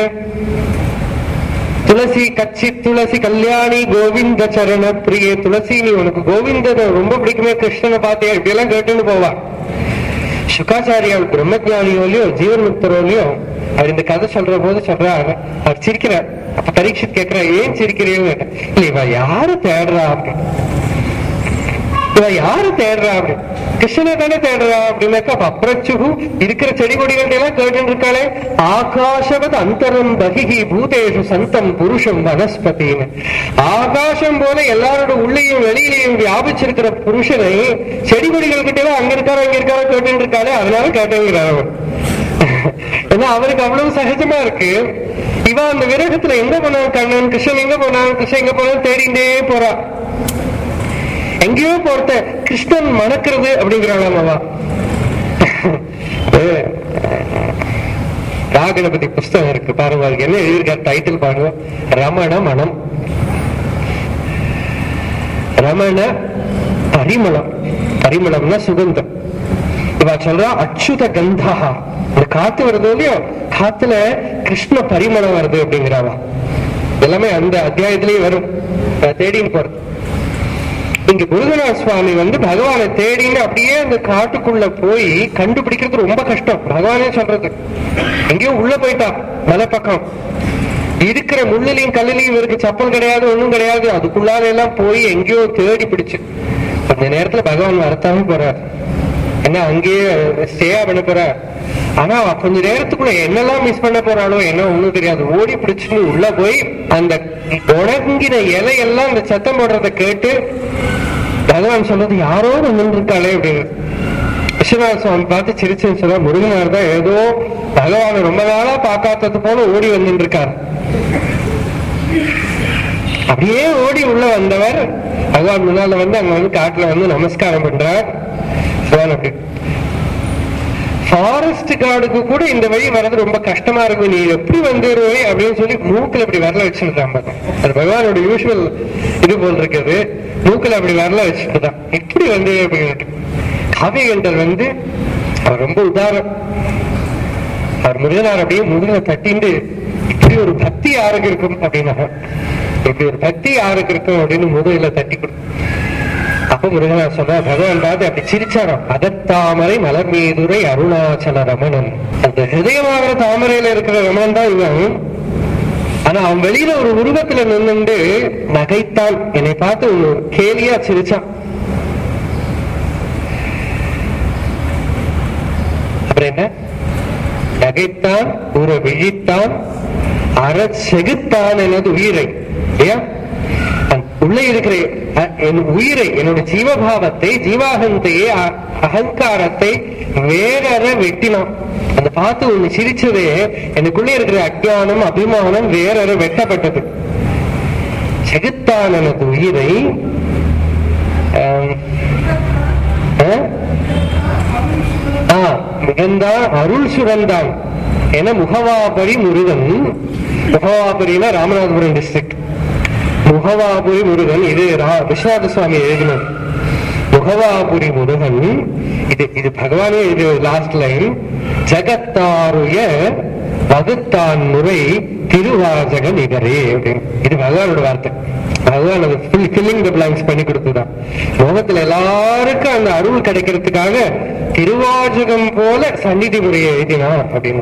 துளசி கச்சி துளசி கல்யாணி கோவிந்த சரண பிரியே துளசி நீ உனக்கு கோவிந்தனை ரொம்ப பிடிக்குமே கிருஷ்ணனை பார்த்தியா இப்படி எல்லாம் கேட்டுன்னு போவா சுகாச்சாரியால் பிரம்மஜானியோலயோ ஜீவன் முக்தரோலயோ அவர் இந்த கதை சொல்ற போது சொல்றாரு அவர் சிரிக்கிறார் அப்ப பரீட்சித் கேட்கிறார் ஏன் சிரிக்கிறீங்க இல்ல இவ யாரு தேடுறா அப்படின்னு. இவ யாரு தேடுறா அப்படி கிருஷ்ணனை தானே தேடுறா அப்படின்னாக்கா அப்ப அப்ரச்சுகு இருக்கிற செடி கொடிகள் எல்லாம் கேட்டு இருக்காளே ஆகாஷவத் அந்தரம் பகிஹி பூதேஷு சந்தம் புருஷம் வனஸ்பதின்னு ஆகாசம் போல எல்லாரோட உள்ளேயும் வெளியிலையும் வியாபிச்சிருக்கிற புருஷனை செடி கொடிகள் கிட்ட எல்லாம் அங்க இருக்காரோ அங்க இருக்காரோ கேட்டு இருக்காளே அதனால கேட்டுங்கிறார் அவர் ஏன்னா அவருக்கு அவ்வளவு சகஜமா இருக்கு இவ அந்த விரகத்துல எங்க போனான் கண்ணன் கிருஷ்ணன் எங்க போனான் கிருஷ்ணன் எங்க போனான் தேடிண்டே போறா எங்கேயோ போறத கிருஷ்ணன் மணக்கிறது அப்படிங்கிறாளாம் அவ ராகணபதி புஸ்தகம் இருக்கு பாருங்க அதுக்கு என்ன எழுதியிருக்காரு டைட்டில் பாருங்க ரமண மனம் ரமண பரிமளம் பரிமளம்னா சுகந்தம் இவ சொல்றா அச்சுத கந்தா இந்த காத்து வருது இல்லையோ காத்துல கிருஷ்ண பரிமளம் வருது அப்படிங்கிறாவா எல்லாமே அந்த அத்தியாயத்திலேயே வரும் அஹ் தேடின்னு போறது இங்க முருகநாத சுவாமி வந்து பகவானை தேடின்னு அப்படியே அந்த காட்டுக்குள்ள போய் கண்டுபிடிக்கிறது ரொம்ப கஷ்டம் பகவானே சொல்றது எங்கேயோ உள்ள போயிட்டா மலை பக்கம் இருக்கிற முள்ளிலையும் கல்லிலையும் இவருக்கு சப்பல் கிடையாது ஒண்ணும் கிடையாது அதுக்குள்ளார எல்லாம் போய் எங்கேயோ தேடி பிடிச்சு கொஞ்ச நேரத்துல பகவான் வரத்தாம போறார் என்ன அங்கேயே ஸ்டேயா பண்ண போறார் ஆனா அவ கொஞ்ச நேரத்துக்குள்ள என்னெல்லாம் மிஸ் பண்ண போறாளோ என்ன ஒண்ணும் தெரியாது ஓடி பிடிச்சுன்னு உள்ள போய் அந்த உணங்கின இலையெல்லாம் அந்த சத்தம் போடுறத கேட்டு பகவான் சொல்றது யாரோ வந்து இருக்காளே அப்படின்னு விஸ்வநாத சுவாமி பார்த்து சிரிச்சுன்னு சொல்ல முருகனார் தான் ஏதோ பகவானை ரொம்ப நாளா பார்க்காதது போல ஓடி வந்துட்டு இருக்கார் அப்படியே ஓடி உள்ள வந்தவர் பகவான் முன்னால வந்து அங்க வந்து காட்டுல வந்து நமஸ்காரம் பண்றார் பகவான் அப்படி ஃபாரஸ்ட் கார்டுக்கு கூட இந்த வழி வர்றது ரொம்ப கஷ்டமா இருக்கும் நீ எப்படி வந்துருவே அப்படின்னு சொல்லி மூக்குல அப்படி வரல வச்சுருக்கான் அது பகவானோட யூஸ்வல் இது போல் இருக்குது மூக்குல அப்படி வரல வச்சுட்டுதான் எப்படி வந்து அப்படின்னு காவியகண்டர் வந்து அவர் ரொம்ப உதாரம் அவர் முருகனார் அப்படியே முருகனை தட்டிண்டு இப்படி ஒரு பக்தி யாருக்கு இருக்கும் அப்படின்னா இப்படி ஒரு பக்தி யாருக்கு இருக்கும் அப்படின்னு முதுகில தட்டி கொடு அப்ப முருகனார் சொல்ற பகவான் பார்த்து அப்படி சிரிச்சாராம் அதத்தாமரை மலர் மீதுரை அருணாச்சல ரமணன் அந்த ஹிருதயமாகிற தாமரையில இருக்கிற ரமணன் தான் இவன் ஆனா அவன் வெளியில ஒரு உருவத்துல நின்னுண்டு நகைத்தான் என்னை பார்த்து ஒரு கேலியா சிரிச்சான் அப்புறம் என்ன நகைத்தான் ஒரு விழித்தான் அற செகுத்தான் எனது உயிரை இல்லையா அந்த உள்ளே இருக்கிற அ- என் உயிரை என்னோட ஜீவபாவத்தை ஜீவாகந்தையை அ- அகங்காரத்தை வேறற வெட்டினான் அந்த பார்த்து ஒண்ணு சிரிச்சதே எனக்குள்ளே இருக்கிற அஜ்ஞானம் அபிமானம் வேறற வெட்டப்பட்டது செகுத்தான் எனது உயிரை ஆம், ஆ? ஆ, மிகுந்தான் அருள் சுரந்தான் என முகவாபரி முருகன் முகவாபரினா ராமநாதபுரம் டிஸ்ட்ரிக்ட் முகவாபுரி முருகன் இது ரா- விஸ்வநாத சுவாமி எழுதினது முகவாபுரி முருகன் இது இது பகவானே இது லாஸ்ட் லைன் ஜகத்தாருய வகுத்தான் முறை திருவாசக நிகரே அப்படின்னு இது பகவானோட வார்த்தை பகவான் அது ஃபுல் ஃபில்லிங் த பிளாங்க்ஸ் பண்ணி கொடுத்துதான் லோகத்துல எல்லாருக்கும் அந்த அருள் கிடைக்கிறதுக்காக திருவாசகம் போல சந்நிதி முறையை எழுதினான் அப்படின்னு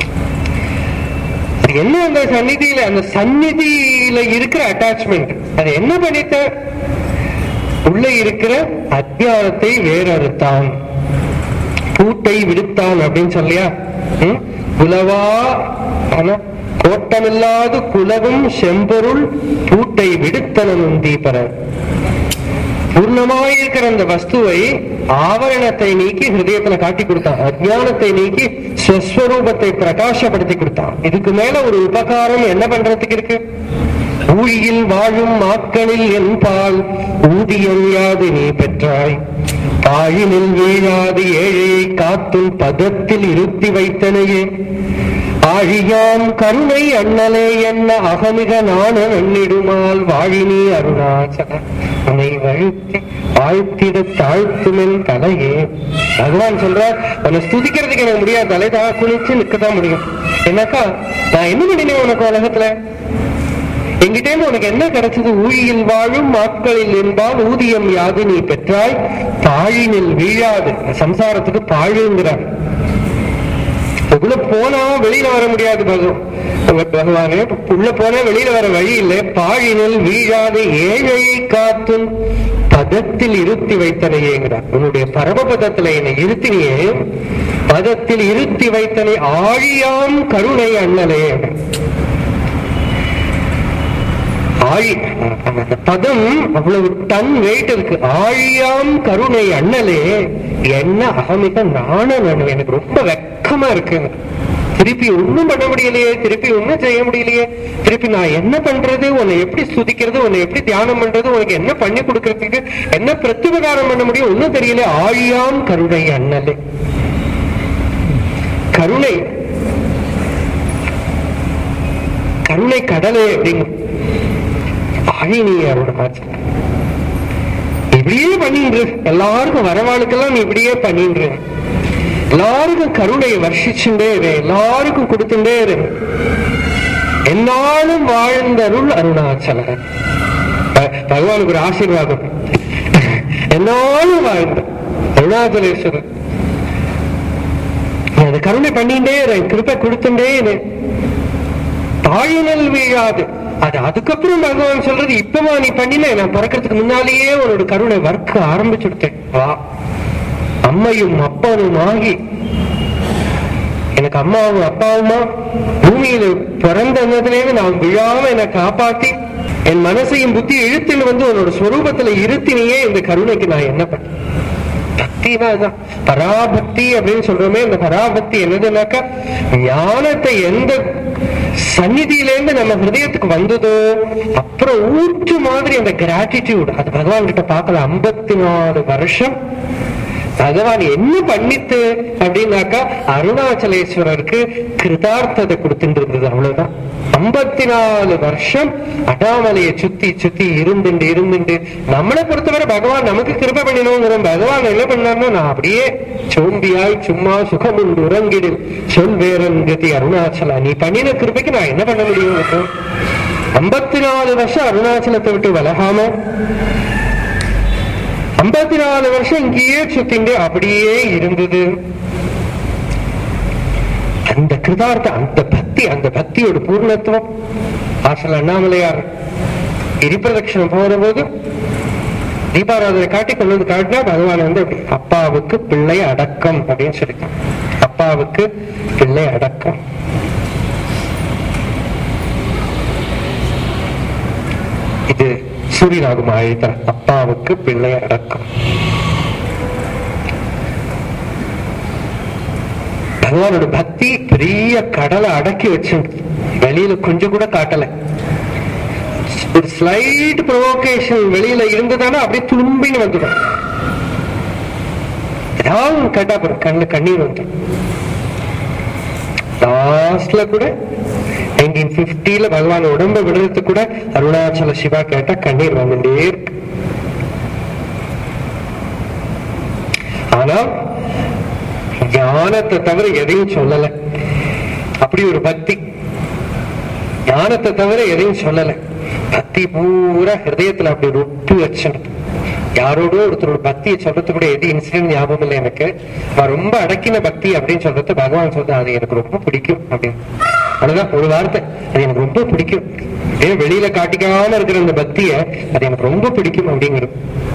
அது என்ன அந்த சந்நிதியில அந்த சந்நிதியில இருக்கிற அட்டாச்மெண்ட் அது என்ன பண்ணிட்ட உள்ள இருக்கிற அத்தியானத்தை வேறறுத்தான் பூட்டை விடுத்தான் அப்படின்னு சொல்லியா ம்? குலவா ஆனா, கோட்டமில்லாது குலவும் செம்பொருள் பூட்டை விடுத்தனும் தீபரர் பூர்ணமாயிருக்கிற அந்த வஸ்துவை ஆவரணத்தை நீக்கி ஹிருதயத்துல காட்டி கொடுத்தான் அஜ்ஞானத்தை நீக்கி ஸ்வஸ்வரூபத்தை பிரகாசப்படுத்தி கொடுத்தான் இதுக்கு மேல ஒரு உபகாரம் என்ன பண்றதுக்கு இருக்கு ஊழியில் வாழும் மாக்களில் என் பால் ஊதியம் யாது நீ பெற்றாய் பாழினில் வீழாது ஏழையை காத்தும் பதத்தில் இருத்தி வைத்தனையே ஆழியாம் கருணை அண்ணலே என்ன அகமிக நாண நன்னிடுமால் வாழினி அருணாச்சல உன்னை வழுத்தி வாழ்த்திட தாழ்த்துமென் தலையே பகவான் சொல்றார் உன்னை ஸ்துதிக்கிறதுக்கு எனக்கு முடியாது தலை தா குளிச்சு நிற்கத்தான் முடியும் என்னக்கா நான் என்ன பண்ணினேன் உனக்கு உலகத்துல எங்கிட்ட இருந்து உனக்கு என்ன கிடைச்சது ஊழியில் வாழும் மாட்களில் என்பால் ஊதியம் யாது நீ பெற்றாய் பாழினில் வீழாது சம்சாரத்துக்கு பாழுங்கிறார் உள்ள போனா வெளியில வர முடியாது பகவான் பகவானே உள்ள போனா வெளியில வர வழி இல்லை பாழினில் வீழாது ஏழையை காத்தும் பதத்தில் இருத்தி வைத்தனையேங்கிறார் உன்னுடைய பரமபதத்துல என்னை இருத்தினியே பதத்தில் இருத்தி வைத்தனை ஆழியாம் கருணை அண்ணலே ஆழி அந்த பதம் அவ்வளவு டன் வெயிட் இருக்கு ஆழியாம் கருணை அண்ணலே என்ன அகமிக நானும் நான் எனக்கு ரொம்ப வெக்கமா இருக்கு திருப்பி ஒண்ணும் பண்ண முடியலையே திருப்பி ஒண்ணும் செய்ய முடியலையே திருப்பி நான் என்ன பண்றது உன்னை எப்படி சுதிக்கிறது உன்னை எப்படி தியானம் பண்றது உனக்கு என்ன பண்ணி கொடுக்கறதுக்கு என்ன பிரத்யுபகாரம் பண்ண முடியும் ஒண்ணும் தெரியல ஆழியாம் கருணை அண்ணலே கருணை கருணை கடலே அப்படிங்க ஆழினி அருணாச்சல் இப்படியே பண்ணின்று எல்லாருக்கும் வரவாளுக்கெல்லாம் நீ இப்படியே பண்ணின்று எல்லாருக்கும் கருணையை வர்ஷிச்சுட்டே இரு எல்லாருக்கும் கொடுத்துட்டே இரு என்னாலும் வாழ்ந்தருள் அருணாச்சலன் ப- பகவானுக்கு ஒரு ஆசீர்வாதம் என்னாலும் வாழ்ந்த அருணாச்சலேஸ்வரன் நீ அந்த கருணை பண்ணிட்டே இரு கிருப்பை கொடுத்துட்டே இரு தாழினல் வீழாது அது அதுக்கப்புறம் பகவான் சொல்றது இப்பவா நீ பண்ணின நான் பிறக்கிறதுக்கு முன்னாலேயே உன்னோட கருணை வர்க்க ஆரம்பிச்சுடுத்தேன் வா அம்மையும் அப்பனும் ஆகி எனக்கு அம்மாவும் அப்பாவுமா பூமியில பிறந்ததுலேருந்து நான் விழாம என்னை காப்பாத்தி என் மனசையும் புத்தி இழுத்துன்னு வந்து உன்னோட ஸ்வரூபத்துல இருத்தினியே இந்த கருணைக்கு நான் என்ன பண்ணேன் பக்தினா அதுதான் பராபக்தி அப்படின்னு சொல்றோமே இந்த பராபக்தி என்னதுன்னாக்கா ஞானத்தை எந்த சந்நிதியிலேருந்து நம்ம ஹிருதயத்துக்கு வந்ததோ அப்புறம் ஊற்று மாதிரி அந்த கிராட்டிடியூட் அது பகவான் கிட்ட பார்க்கல ஐம்பத்தி நாலு வருஷம் பகவான் என்ன பண்ணித்து அப்படின்னாக்கா அருணாச்சலேஸ்வரருக்கு கிருதார்த்தத்தை கொடுத்துட்டு இருந்தது அவ்வளவுதான் ஐம்பத்தி நாலு வருஷம் அடாமலையை சுத்தி சுத்தி இருந்துண்டு இருந்துண்டு நம்மளை பொறுத்தவரை பகவான் நமக்கு கிருப பண்ணினோங்கிற பகவான் என்ன பண்ணார்னா நான் அப்படியே சோம்பியாய் சும்மா சுகமுண்டு உறங்கிடு சொல் வேறங்கதி அருணாச்சலா நீ பண்ணின கிருபைக்கு நான் என்ன பண்ண முடியும் ஐம்பத்தி நாலு வருஷம் அருணாச்சலத்தை விட்டு விலகாம ஐம்பத்தி நாலு வருஷம் இங்கேயே சுத்திண்டு அப்படியே இருந்தது அந்த கிருதார்த்த அந்த பக்தி அந்த பக்தியோட பூர்ணத்துவம் ஆசல் அண்ணாமலையார் கிரிபிரதட்சணம் போற போது தீபாராதனை காட்டி கொண்டு வந்து காட்டினா பகவான் வந்து அப்படி அப்பாவுக்கு பிள்ளை அடக்கம் அப்படின்னு சொல்லிட்டான் அப்பாவுக்கு பிள்ளை அடக்கம் இது சூரியனாகும் ஆழித்தார் அப்பாவுக்கு பிள்ளை அடக்கம் பகவானோட பக்தி பெரிய கடலை அடக்கி வச்சு வெளியில கொஞ்சம் கூட காட்டல ஒரு ஸ்லைட் ப்ரொவோகேஷன் வெளியில இருந்ததானா அப்படியே துளும்பின்னு வந்துடும் ஏதாவது ஒண்ணு கேட்டா போறோம் கண்ணுல கண்ணீர் வந்துடும் லாஸ்ட்ல கூட நைன்டீன் பிப்டில பகவான் உடம்ப விடுறதுக்கு கூட அருணாச்சல சிவா கேட்டா கண்ணீர் வந்துட்டே இருக்கு ஆனா ஞானத்தை தவிர எதையும் சொல்லல அப்படி ஒரு பக்தி ஞானத்தை தவிர எதையும் சொல்லல பக்தி பூரா ஹிருதயத்துல அப்படி ஒட்டு வச்சுட்டு யாரோட ஒருத்தரோட பக்தியை சொல்றது கூட எது இன்சிடென்ட் ஞாபகம் இல்லை எனக்கு நான் ரொம்ப அடக்கின பக்தி அப்படின்னு சொல்றது பகவான் சொல்றது அது எனக்கு ரொம்ப பிடிக்கும் அப்படின்னு அவ்வளவுதான் ஒரு வார்த்தை அது எனக்கு ரொம்ப பிடிக்கும் ஏன் வெளியில காட்டிக்காம இருக்கிற அந்த பக்திய அது எனக்கு ரொம்ப பிடிக்கும் அப்படிங்கிறது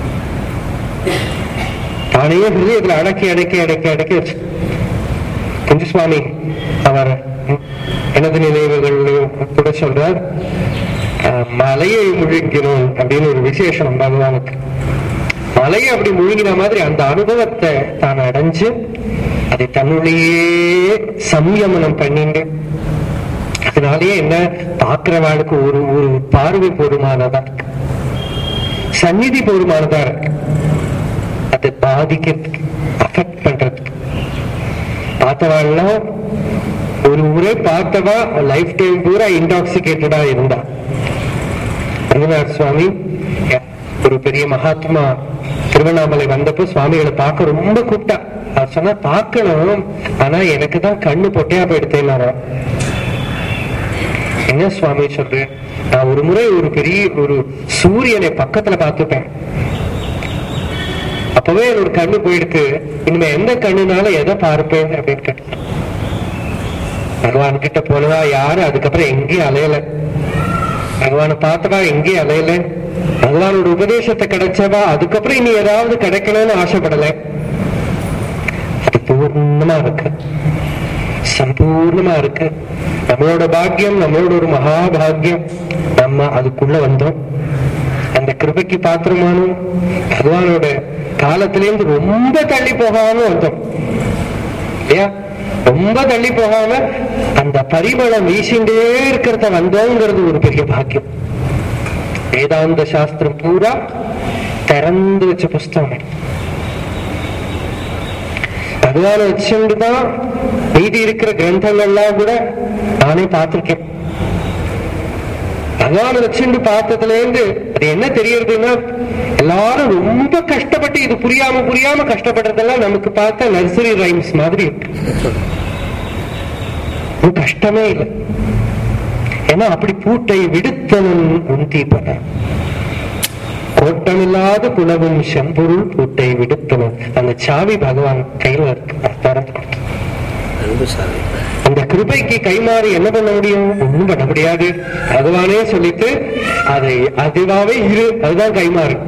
தானே ஹிருதயத்துல அடக்கி அடக்கி அடக்கி அடக்கி வச்சு குஞ்சு சுவாமி அவர் ம், எனது நினைவுகள் கூட சொல்றார் அஹ், மலையை முழுங்கினோம் அப்படின்னு ஒரு விசேஷம் பகவானுக்கு மலையை அப்படி முழுங்கின மாதிரி அந்த அனுபவத்தை தான் அடைஞ்சு அதை தன்னுள்ளேயே சம்யமனம் பண்ணிண்டு அதனாலேயே என்ன பார்க்கிறவாளுக்கு ஒரு ஒரு பார்வை போதுமானதா இருக்கு சந்நிதி போதுமானதா இருக்கு அதை பாதிக்கிறதுக்கு அஃபெக்ட் பண்றதுக்கு பார்த்தவாள்லாம் ஒரு முறை பார்த்தவா லைஃப் டைம் பூரா இன்டாக்சிகேட்டடா இருந்தா ரங்கநாத் சுவாமி ஒரு பெரிய மகாத்மா திருவண்ணாமலை வந்தப்போ சுவாமிகளை பார்க்க ரொம்ப கூப்பிட்டா அவர் சொன்னா பார்க்கணும் ஆனா எனக்கு தான் கண்ணு பொட்டையா போயிடுத்தேன்னாரா என்ன சுவாமி சொல்றேன் நான் ஒரு முறை ஒரு பெரிய ஒரு சூரியனை பக்கத்துல பார்த்துப்பேன் அப்பவே என்னோட கண்ணு போயிடுக்கு இனிமே எந்த கண்ணுனால எதை பார்ப்பேன் அப்படின்னு கேட்டேன் பகவான் கிட்ட போனதா யாரு அதுக்கப்புறம் எங்கேயும் அலையல பகவானை பார்த்தவா எங்கேயும் அலையல பகவானோட உபதேசத்தை கிடைச்சவா அதுக்கப்புறம் இனி ஏதாவது கிடைக்கணும்னு ஆசைப்படல அது பூர்ணமா இருக்கு சம்பூர்ணமா இருக்கு நம்மளோட பாக்கியம் நம்மளோட ஒரு மகா பாக்கியம் நம்ம அதுக்குள்ள வந்தோம் அந்த கிருபைக்கு பாத்திரமானும் பகவானோட காலத்திலேருந்து ரொம்ப தள்ளி போகாம வந்தோம் இல்லையா ரொம்ப தள்ளி போகாம அந்த பரிமளம் வீசிண்டே இருக்கிறத வந்தோங்கிறது ஒரு பெரிய பாக்கியம் வேதாந்த சாஸ்திரம் பூரா திறந்து வச்ச புஸ்தகம் பகவானை வச்சுட்டு தான் மீதி இருக்கிற கிரந்தங்கள்லாம் கூட நானே பார்த்திருக்கேன் பகவானை வச்சுட்டு பார்த்ததுல இருந்து அது என்ன தெரியறதுன்னா எல்லாரும் ரொம்ப கஷ்டப்பட்டு இது புரியாம புரியாம கஷ்டப்படுறதெல்லாம் நமக்கு பார்த்த நர்சரி ரைம்ஸ் மாதிரி இருக்கு ஒரு கஷ்டமே இல்லை ஏன்னா அப்படி பூட்டை விடுத்தவன் உந்தீப்பன கோட்டமில்லாத குணவும் செம்பொருள் பூட்டை விடுத்தவன் அந்த சாவி பகவான் கையில இருக்கு அது திறந்து கொடுத்து அன்பு சாமி அந்த கிருபைக்கு கைமாறி என்ன பண்ண முடியும் ஒண்ணும் பண்ண முடியாது பகவானே சொல்லிட்டு அதை அதுவாவே இரு அதுதான் கைமாறு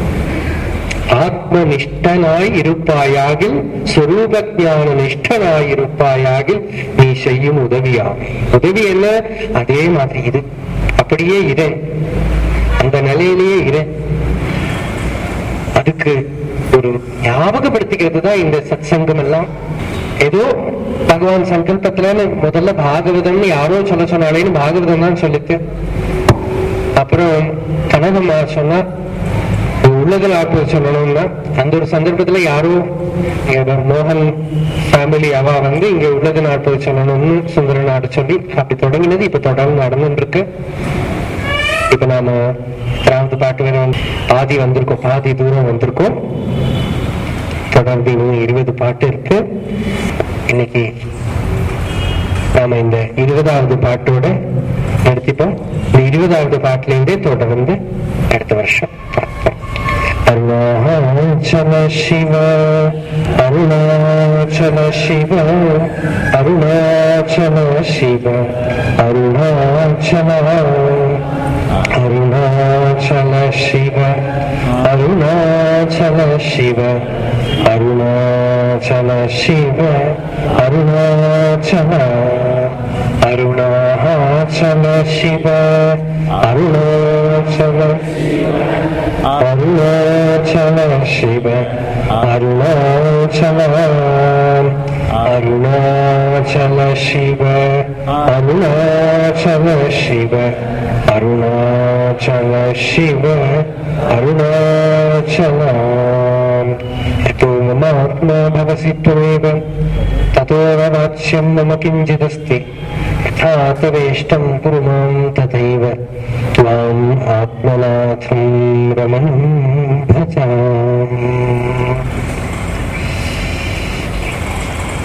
ஆத்ம நிஷ்டனாய் இருப்பாயாகில் சொரூப ஞான நிஷ்டனாய் இருப்பாயாகில் நீ செய்யும் உதவியாகும் உதவி என்ன அதே மாதிரி இது அப்படியே இரு அந்த நிலையிலேயே இரு அதுக்கு ஒரு ஞாபகப்படுத்திக்கிறது தான் இந்த சத் சங்கம் எல்லாம் ஏதோ பகவான் சங்கல்பத்துலன்னு முதல்ல பாகவதம்னு யாரோ சொல்ல சொன்னாலேன்னு பாகவதம் தான் சொல்லிட்டு அப்புறம் கனகம்மா சொன்னா உள்ளது நாட்டு சொல்லணும்னா அந்த ஒரு சந்தர்ப்பத்துல யாரோ இங்க மோகன் ஃபேமிலி அவ வந்து இங்க உள்ளது நாட்டு சொல்லணும்னு சுந்தர நாடு சொல்லி அப்படி தொடங்கினது இப்ப தொடர்ந்து நடந்துட்டு இருக்கு இப்ப நாம எத்தனாவது பாட்டு வரை வந்து பாதி வந்திருக்கோம் பாதி தூரம் வந்திருக்கோம் தொடர்ந்து இன்னும் இருபது பாட்டு இருக்கு இன்னைக்கு நாம இந்த இருபதாவது பாட்டோட நிறுத்திப்போம் இந்த இருபதாவது பாட்டுல இருந்தே தொடர்ந்து அடுத்த வருஷம் பார்ப்போம் அருணாச்சல சிவ அருணாச்சல சிவ அருணாச்சல சிவ அருணாச்சல அருணாச்சல சிவ அருணாச்சல சிவ அருணாச்சல சிவ அருணாச்சல அருணாச்சல சிவ அருணாச்சல அருணாச்சல சிவ அருணாச்சல அருணாச்சல சிவ அருணாச்சல சிவ அருணாச்சல சிவ அருணாச்சல यतो ममात्मा भवसि त्वमेव ततो वाच्यं मम किञ्चिदस्ति यथा तवेष्टं कुरु मां तथैव त्वाम् आत्मनाथं रमणं भजामि